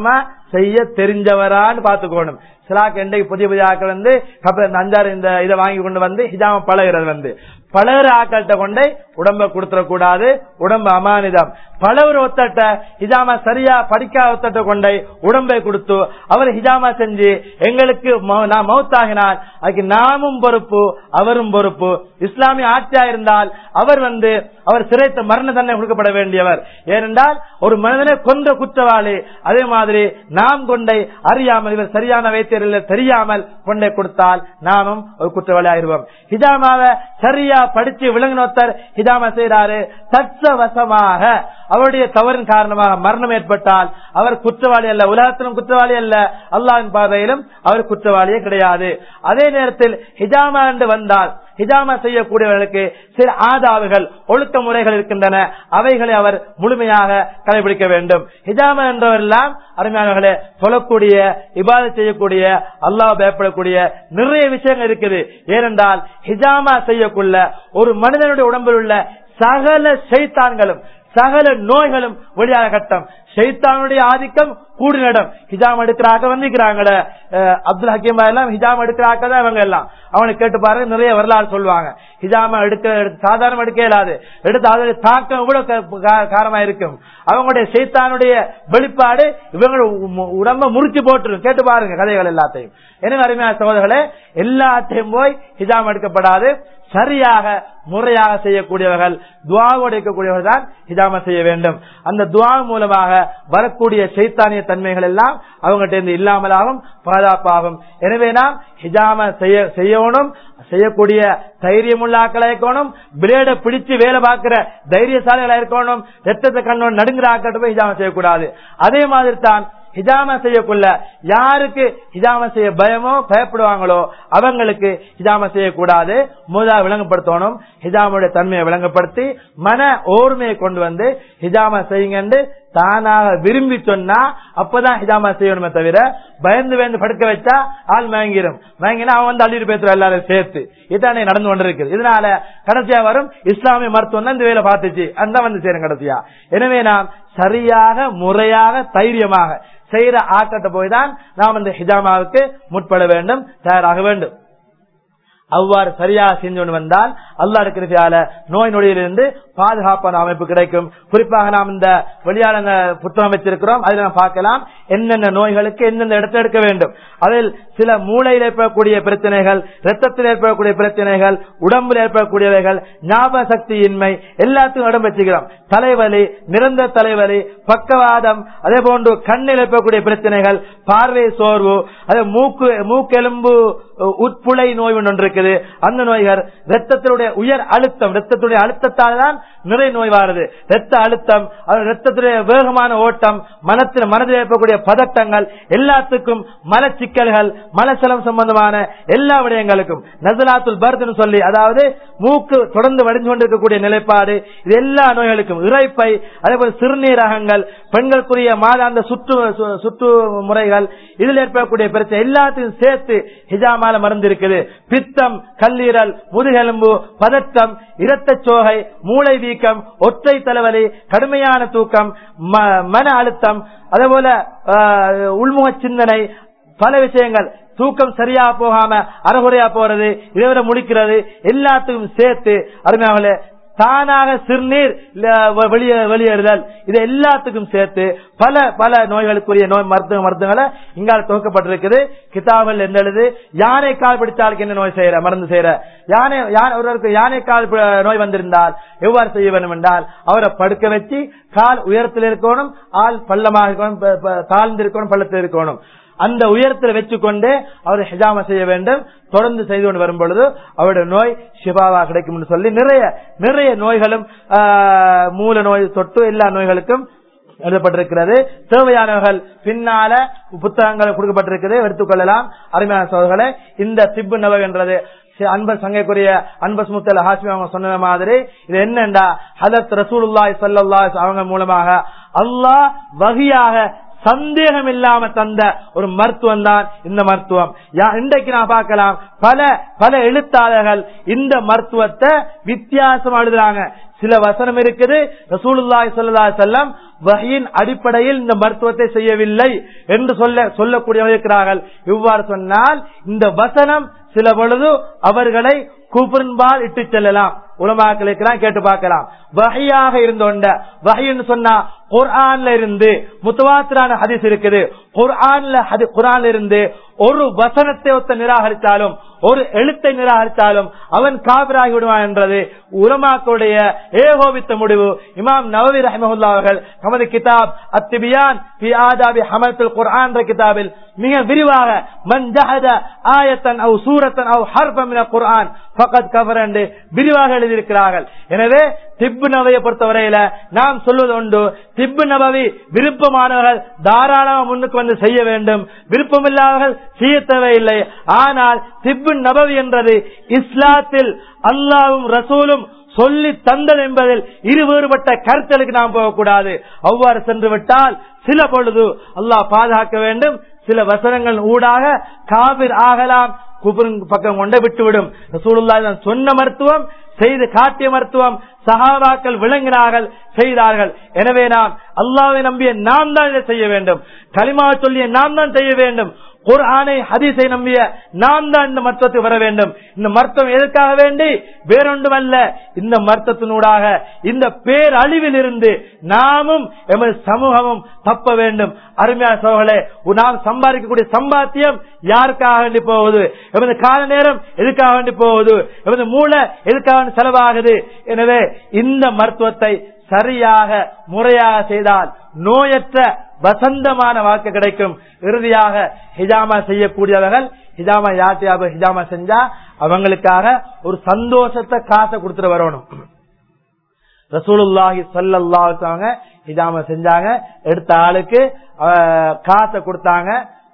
S1: செய்ய தெரிஞ்சவரான்னு பாத்துக்கணும் சிலாக்கு இன்றைக்கு புதிய புதிய ஆக்கள் வந்து கப்பல் இந்த அஞ்சாறு இந்த இதை வாங்கி கொண்டு வந்து ஹிஜாம பழகிறது வந்து பழகிற ஆக்கள்கிட்ட கொண்டே உடம்ப கொடுத்துடக்கூடாது உடம்பு அமானிதம் பழவர் ஒத்தட்ட ஹிஜாமா சரியா படிக்கா ஒத்தட்ட கொண்டை உடம்பை கொடுத்து அவர் ஹிஜாமா செஞ்சு எங்களுக்கு மௌ- நான் மௌத்தாகினால் அதுக்கு நாமும் பொறுப்பு அவரும் பொறுப்பு இஸ்லாமிய ஆட்சியா இருந்தால் அவர் வந்து அவர் சிறைத்த மரண தண்டனை கொடுக்கப்பட வேண்டியவர் ஏனென்றால் ஒரு மனிதனை கொன்ற குற்றவாளி அதே மாதிரி நாம் கொண்டை அறியாமல் இவர் சரியான வைத்தியர்கள் தெரியாமல் கொண்டை கொடுத்தால் நாமும் ஒரு குற்றவாளி ஆயிருவோம் ஹிஜாமாவை சரியா படிச்சு விளங்கினொத்தர் ஹிஜாமா செய்யறாரு தட்சவசமாக அவருடைய தவறின் காரணமாக மரணம் ஏற்பட்டால் அவர் குற்றவாளி அல்ல உலகத்திலும் குற்றவாளி அல்ல அல்லாஹின் பார்வையிலும் அவர் குற்றவாளியே கிடையாது அதே நேரத்தில் ஹிஜாமா என்று வந்தால் ஹிஜாமா செய்யக்கூடியவர்களுக்கு சில ஆதாவுகள் ஒழுக்க முறைகள் இருக்கின்றன அவைகளை அவர் முழுமையாக கடைபிடிக்க வேண்டும் ஹிஜாமா என்றவரெல்லாம் அருமையானவர்களே சொல்லக்கூடிய இபாத செய்யக்கூடிய அல்லாஹ் பயப்படக்கூடிய நிறைய விஷயங்கள் இருக்குது ஏனென்றால் ஹிஜாமா செய்யக்குள்ள ஒரு மனிதனுடைய உடம்பில் உள்ள சகல சைத்தான்களும் சகல நோய்களும் வெளியாக கட்டம் ஷைத்தானுடைய ஆதிக்கம் கூடினிடம் ஹிஜாம் எடுக்கிறாக்க வந்திருக்கிறாங்களே அஹ் அப்துல் ஹக்கீம் எல்லாம் ஹிஜாம் எடுக்கிறாக்க தான் இவங்க எல்லாம் அவனை கேட்டு பாருங்க நிறைய வரலாறு சொல்லுவாங்க ஹிஜாம எடுக்க எடுக்க- சாதாரண எடுக்க இயலாது எடுத்து அதோட தாக்கம் கூட காரணமா இருக்கும் அவங்களுடைய சைத்தானுடைய வெளிப்பாடு இவங்க உ- உடம்ப முறிச்சு போட்டுரும் கேட்டு பாருங்க கதைகள் எல்லாத்தையும் எனவே அருமையான சகோதரர்களே எல்லாத்தையும் போய் ஹிஜாம் எடுக்கப்படாது சரியாக முறையாக செய்யக்கூடியவர்கள் துவாவோடு இருக்கக்கூடியவர்கள் தான் ஹிஜாம செய்ய வேண்டும் அந்த துவா மூலமாக வரக்கூடிய சைத்தானிய தன்மைகள் எல்லாம் அவங்ககிட்ட இருந்து இல்லாமலாகும் பாதுகாப்பாகும் எனவே நாம் ஹிஜாம செய்ய செய்யணும் செய்யக்கூடிய தைரியமுள்ள ஆக்களா இருக்கணும் பிளேட பிடிச்சு வேலை பார்க்கிற தைரியசாலிகளா இருக்கணும் ரத்தத்தை கண்ணோடு நடுங்கிற ஆக்கிட்ட போய் ஹிஜாம செய்யக்கூடாது அதே மாதிரி தான் ஹிஜாம செய்யக்குள்ள யாருக்கு ஹிஜாம செய்ய பயமோ பயப்படுவாங்களோ அவங்களுக்கு ஹிஜாம செய்யக்கூடாது முதலா விளங்கப்படுத்தணும் ஹிஜாமுடைய தன்மையை விளங்கப்படுத்தி மன ஓர்மையை கொண்டு வந்து ஹிஜாம செய்யுங்கன்னு தானாக விரும்பி சொன்னா அப்பதான் ஹிஜாமா செய்யணுமே தவிர பயந்து பயந்து படுக்க வச்சா ஆள் மயங்கிரும் மயங்கினா அவன் வந்து அள்ளிட்டு பேசுற எல்லாரும் சேர்த்து இதானே நடந்து கொண்டிருக்குது இதனால கடைசியா வரும் இஸ்லாமிய மருத்துவம் தான் இந்த வேலை பார்த்துச்சு அந்த வந்து சேரும் கடைசியா எனவே நாம் சரியாக முறையாக தைரியமாக செய்யற ஆக்கத்தை போய் தான் நாம் இந்த ஹிஜாமாவுக்கு முற்பட வேண்டும் தயாராக வேண்டும் அவ்வாறு சரியாக செஞ்சு கொண்டு வந்தால் அல்லா இருக்கிறதால நோய் நொடியிலிருந்து பாதுகாப்பான அமைப்பு கிடைக்கும் குறிப்பாக நாம் இந்த வெளியாளங்க புத்தகம் வச்சிருக்கிறோம் அதில் நாம் பார்க்கலாம் என்னென்ன நோய்களுக்கு எந்தெந்த இடத்தை எடுக்க வேண்டும் அதில் சில மூளையில் ஏற்படக்கூடிய பிரச்சனைகள் ரத்தத்தில் ஏற்படக்கூடிய பிரச்சனைகள் உடம்பில் ஏற்படக்கூடியவைகள் ஞாபக சக்தியின்மை எல்லாத்துக்கும் இடம் வச்சுக்கிறோம் தலைவலி நிரந்தர தலைவலி பக்கவாதம் அதே போன்று கண்ணில் ஏற்படக்கூடிய பிரச்சனைகள் பார்வை சோர்வு அதே மூக்கு மூக்கெலும்பு உட்புளை நோய் ஒன்று இருக்குது அந்த நோய்கள் ரத்தத்தினுடைய உயர் அழுத்தம் ரத்தத்துடைய அழுத்தத்தால் தான் நிறை நோய் வருது ரத்த அழுத்தம் அது ரத்தத்துடைய வேகமான ஓட்டம் மனத்தில் மனதில் ஏற்படக்கூடிய பதட்டங்கள் எல்லாத்துக்கும் மலச்சிக்கல்கள் மலசலம் சம்பந்தமான எல்லா விடயங்களுக்கும் நசலாத்துல் பர்த்னு சொல்லி அதாவது மூக்கு தொடர்ந்து வடிஞ்சு கொண்டிருக்கக்கூடிய நிலைப்பாடு இது எல்லா நோய்களுக்கும் இறைப்பை அதே போல சிறுநீரகங்கள் பெண்களுக்குரிய மாதாந்த சுற்று சு- சுற்று முறைகள் இதில் ஏற்படக்கூடிய பிரச்சனை எல்லாத்தையும் சேர்த்து ஹிஜாமால மருந்து இருக்குது பித்தம் கல்லீரல் முதுகெலும்பு பதட்டம் இரத்தச் சோகை மூளை வீக்கம் ஒற்றை தலைவலி கடுமையான தூக்கம் ம- மன அழுத்தம் அதே போல ஆஹ், உள்முக சிந்தனை பல விஷயங்கள் தூக்கம் சரியா போகாம அறகுறையா போறது இதை விட முடிக்கிறது எல்லாத்துக்கும் சேர்த்து அருமையாகலே தானாக சிறுநீர் ல- வெளியே வெளியேறுதல் இது எல்லாத்துக்கும் சேர்த்து பல பல நோய்களுக்குரிய நோய் மருத்துவ மருத்துவங்களை இங்கால துவக்கப்பட்டிருக்குது கிதாபில் எந்த எழுது யானை கால் பிடித்தாலுக்கு என்ன நோய் செய்யற மருந்து செய்யற யானை யானை ஒருவருக்கு யானை கால் பி- நோய் வந்திருந்தால் எவ்வாறு செய்ய வேண்டும் என்றால் அவரை படுக்க வச்சு கால் உயரத்தில் இருக்கணும் ஆள் பள்ளமாக இருக்கணும் ப- ப- தாழ்ந்து இருக்கணும் பள்ளத்தில் இருக்கணும் அந்த உயரத்தில் வச்சுக்கொண்டு அவர் ஹிஜாம செய்ய வேண்டும் தொடர்ந்து செய்து கொண்டு வரும் பொழுது அவருடைய நோய் சிபாவா கிடைக்கும் என்று சொல்லி நிறைய நிறைய நோய்களும் ஆஹ், மூல நோய் தொட்டு எல்லா நோய்களுக்கும் எழுதப்பட்டிருக்கிறது தேவையானவர்கள் பின்னால புத்தகங்கள் கொடுக்கப்பட்டிருக்கிறது எடுத்துக்கொள்ளலாம் அருமையான சோதர்களே இந்த திப்பு நவ என்றது அன்பர் சங்கைக்குரிய அன்பஸ் முத்தல் ஹாஸ்மி அவங்க சொன்ன மாதிரி இது என்னண்டா ஹதத் ரசூலுல்லாய் சல்லல்லாஹு அவங்க மூலமாக அல்லாஹ் வகையாக சந்தேகம் இல்லாம தந்த ஒரு மருத்துவம் தான் இந்த மருத்துவம் யா- இன்றைக்கு நான் பார்க்கலாம் பல பல எழுத்தாளர்கள் இந்த மருத்துவத்தை வித்தியாசமா எழுதுறாங்க சில வசனம் இருக்குது ரசூலுல்லாஹி ஸல்லல்லாஹு அலைஹி வஸல்லம் வகையின் அடிப்படையில் இந்த மருத்துவத்தை செய்யவில்லை என்று சொல்ல சொல்லக்கூடியவர்கள் இருக்கிறார்கள் இவ்வாறு சொன்னால் இந்த வசனம் சில பொழுது அவர்களை கூப்பிடும்பால் இட்டு செல்லலாம் உலமாக்களுக்கெல்லாம் கேட்டு பார்க்கலாம் வகையாக இருந்தோண்ட வகைன்னு சொன்னா குர்ஆன்ல இருந்து முத்தவாத்திரான ஹதீஸ் இருக்குது குர்ஆன்ல ஹதி குர்ஆன்ல இருந்து ஒரு வசனத்தை ஒத்த நிராகரித்தாலும் ஒரு எழுத்தை நிராகரித்தாலும் அவன் காபிராகி விடுவான் என்றது உலமாக்களுடைய ஏகோபித்த முடிவு இமாம் நவவி ரஹமஹுல்லா அவர்கள் நமது கிதாப் அத்திபியான் பி ஆதாபி ஹமத்துல் குர்ஆன் என்ற கிதாபில் மிக விரிவாக மன் ஜஹத ஆயத்தன் அவ் சூரத்தன் அவ் ஹர்பம் மின குர்ஆன் ஃபகத் கஃபர் என்று விரிவாக எழுதியிருக்கிறார்கள் எனவே திப்பு நபையை பொறுத்தவரையில நாம் சொல்வது உண்டு திப்பு நபவி விருப்பமானவர்கள் தாராளமாக முன்னுக்கு வந்து செய்ய வேண்டும் விருப்பமில்லாதவர்கள் செய்ய தேவையில்லை ஆனால் திப்பு நபவி என்றது இஸ்லாத்தில் அல்லாவும் ரசூலும் சொல்லி தந்தது என்பதில் இரு வேறுபட்ட கருத்தலுக்கு நாம் போகக்கூடாது அவ்வாறு சென்று விட்டால் சில பொழுது அல்லாஹ் பாதுகாக்க வேண்டும் சில வசனங்கள் ஊடாக காபிர் ஆகலாம் குபுரின் பக்கம் கொண்டு விட்டுவிடும் ரசூலுல்லாஹி சொன்ன மருத்துவம் செய்து காட்டிய மருத்துவம் சஹாபாக்கள் விளங்கினார்கள் செய்தார்கள் எனவே நாம் அல்லாவை நம்பிய நாம் தான் இதை செய்ய வேண்டும் களிமா சொல்லிய நாம் தான் செய்ய வேண்டும் குர்ஆனை ஹதீஸை நம்பிய நாம் தான் இந்த மருத்துவத்துக்கு வர வேண்டும் இந்த மருத்துவம் எதற்காக வேண்டி வேறொன்றுமல்ல இந்த மருத்துவத்தினூடாக இந்த பேரழிவில் இருந்து நாமும் எமது சமூகமும் தப்ப வேண்டும் அருமையான சோழர்களே நாம் சம்பாதிக்கக்கூடிய சம்பாத்தியம் யாருக்காக வேண்டி போகுது எமது கால நேரம் எதுக்காக வேண்டி போகுது எமது மூளை எதுக்காக வேண்டி செலவாகுது எனவே இந்த மருத்துவத்தை சரியாக முறையாக செய்தால் நோயற்ற வசந்தமான வாக்கு கிடைக்கும் இறுதியாக ஹிஜாமா செய்யக்கூடியவர்கள் ஹிஜாமா யாத்தியாப ஹிஜாமா செஞ்சா அவங்களுக்காக ஒரு சந்தோஷத்தை காசை கொடுத்துட்டு வரணும் ரசூலுல்லாஹி சல்லாங்க ஹிஜாமா செஞ்சாங்க எடுத்த ஆளுக்கு காசை கொடுத்தாங்க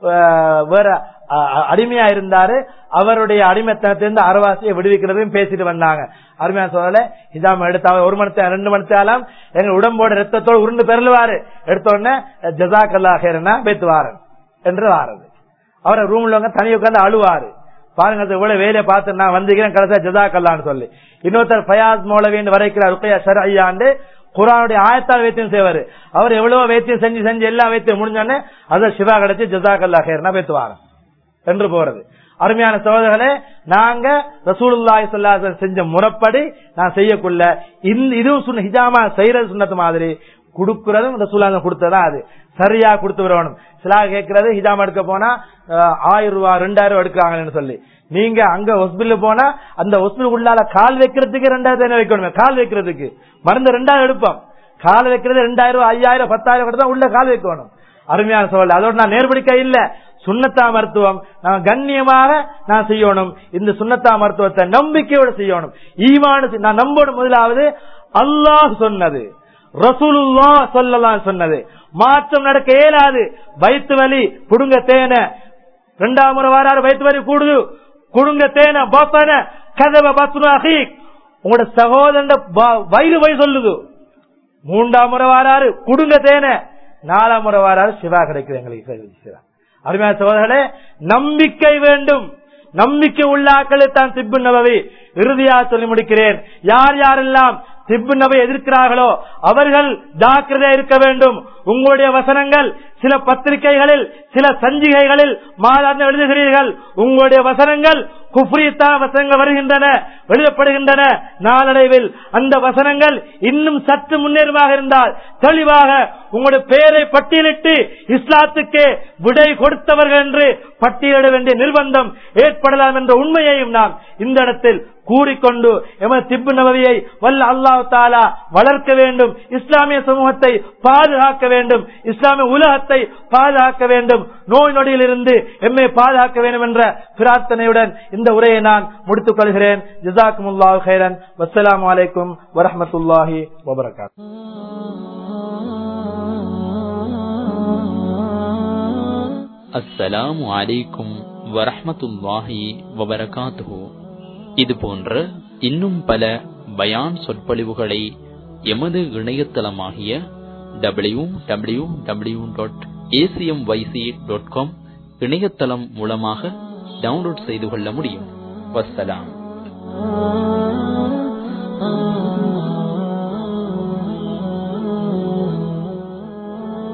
S1: வேற அடிமையா இருந்தாரு அவருடைய அடிமைத்தனத்திலிருந்து அரவாசியை விடுவிக்கிறதையும் பேசிட்டு வந்தாங்க அருமையா சொல்லல இதாம எடுத்த ஒரு மணி ரெண்டு மணித்தாலும் எங்க உடம்போட ரத்தத்தோடு உருண்டு பெறலுவாரு எடுத்த உடனே ஜசாக்கல்லா ஹேரனா பேத்துவாரன் என்று வாரது அவரை ரூம்ல தனி உட்காந்து அழுவாரு பாருங்க இவ்வளவு வேலையை பார்த்து நான் வந்திருக்கிறேன் கடைசியா ஜசாக்கல்லான்னு சொல்லி இன்னொருத்தர் ஃபயாஸ் மௌலவின்னு வரைக்கிற ருக்கையா சர் ஐயாண்டு குரானுடைய ஆயத்தால் வைத்தியம் செய்வாரு அவர் எவ்வளவு வைத்தியம் செஞ்சு செஞ்சு எல்லா வைத்தியம் முடிஞ்சோடனே அதை சிவா கிடைச்சி ஜசாக்கல்லா ஹேர்னா பேத்துவாரு என்று போறது அருமையான சகோதரர்களே நாங்க ரசூலுல்லாஹி ஸல்லல்லாஹு செஞ்ச முறைப்படி நான் செய்யக்குள்ள இந்த இதுவும் சுன்ன ஹிஜாமா செய்யறது சுண்ணத்து மாதிரி கொடுக்கறதும் ரசூலாங்க கொடுத்ததா அது சரியா கொடுத்து வரணும் சிலா கேட்கறது ஹிஜாமா எடுக்க போனா ஆயிரம் ரூபாய் ரெண்டாயிரம் ரூபாய் எடுக்கிறாங்கன்னு சொல்லி நீங்க அங்க ஹொஸ்பிட்டல் போனா அந்த ஹொஸ்பிட்டல் உள்ளால கால் வைக்கிறதுக்கு ரெண்டாயிரத்தி வைக்கணுமே கால் வைக்கிறதுக்கு மருந்து ரெண்டாயிரம் எடுப்போம் கால் வைக்கிறது ரெண்டாயிரம் ரூபாய் ஐயாயிரம் பத்தாயிரம் தான் உள்ள கால் வைக்கணும் அருமையான சோழல் அதோட நான் நேர்படிக்க இல்ல சுண்ணத்தா மருத்துவம் நான் கண்ணியமாக நான் செய்யணும் இந்த சுண்ணத்தா மருத்துவத்தை நம்பிக்கையோட செய்யணும் ஈவான நான் நம்பணும் முதலாவது அல்லாஹ் சொன்னது ரசூலுல்லா சொல்லலாம் சொன்னது மாற்றம் நடக்க இயலாது வயிற்று வலி புடுங்க தேன ரெண்டாம் முறை வாராரு வயிற்று வலி கூடுது குடுங்க தேன பாப்பான கதவ பாத்துனா உங்களோட சகோதரன் வயிறு வழி சொல்லுது மூன்றாம் முறை வாராரு குடுங்க தேன நாலாம் முறை வாராரு சிவா கிடைக்குது எங்களுக்கு அருமையான சகோதரர்களே நம்பிக்கை வேண்டும் நம்பிக்கை உள்ளாக்களை தான் திப்பு நபவி இறுதியாக சொல்லி முடிக்கிறேன் யார் யாரெல்லாம் திப்பு நபை எதிர்க்கிறார்களோ அவர்கள் ஜாக்கிரதையா இருக்க வேண்டும் உங்களுடைய வசனங்கள் சில பத்திரிகைகளில் சில சஞ்சிகைகளில் மாதாந்த எழுதுகிறீர்கள் உங்களுடைய வசனங்கள் குப்ரியத்தான வசனங்கள் வருகின்றன எழுதப்படுகின்றன நாளடைவில் அந்த வசனங்கள் இன்னும் சற்று முன்னேறமாக இருந்தால் தெளிவாக உங்களுடைய பெயரை பட்டியலிட்டு இஸ்லாத்துக்கு விடை கொடுத்தவர்கள் என்று பட்டியலிட வேண்டிய நிர்பந்தம் ஏற்படலாம் என்ற உண்மையையும் நாம் இந்த இடத்தில் கூறிக்கொண்டு எமது திப்பு நபவியை வல்ல அல்லாஹ் தாலா வளர்க்க வேண்டும் இஸ்லாமிய சமூகத்தை பாதுகாக்க வேண்டும் இஸ்லாமிய உலகத்தை பாதுகாக்க வேண்டும் நோய் நொடியில் இருந்து எம்மை பாதுகாக்க வேண்டும் என்ற பிரார்த்தனையுடன் இந்த உரையை நான் முடித்துக் கொள்கிறேன் ஜிசாக்குமுல்லாஹ் ஹைரன் வசலாம் வலைக்கும் வரமத்துல்லாஹி வபரகாத்
S2: அஸ்ஸலாமு அலைக்கும் வரஹமத்துல்லாஹி வபரகாத்துஹு இது போன்ற இன்னும் பல பயான் சொற்பொழிவுகளை எமது இணையதளமாகிய W W W dot ACM YC dot com இணையதளம் மூலமாக டவுன்லோட் செய்து கொள்ள முடியும் வசலாம்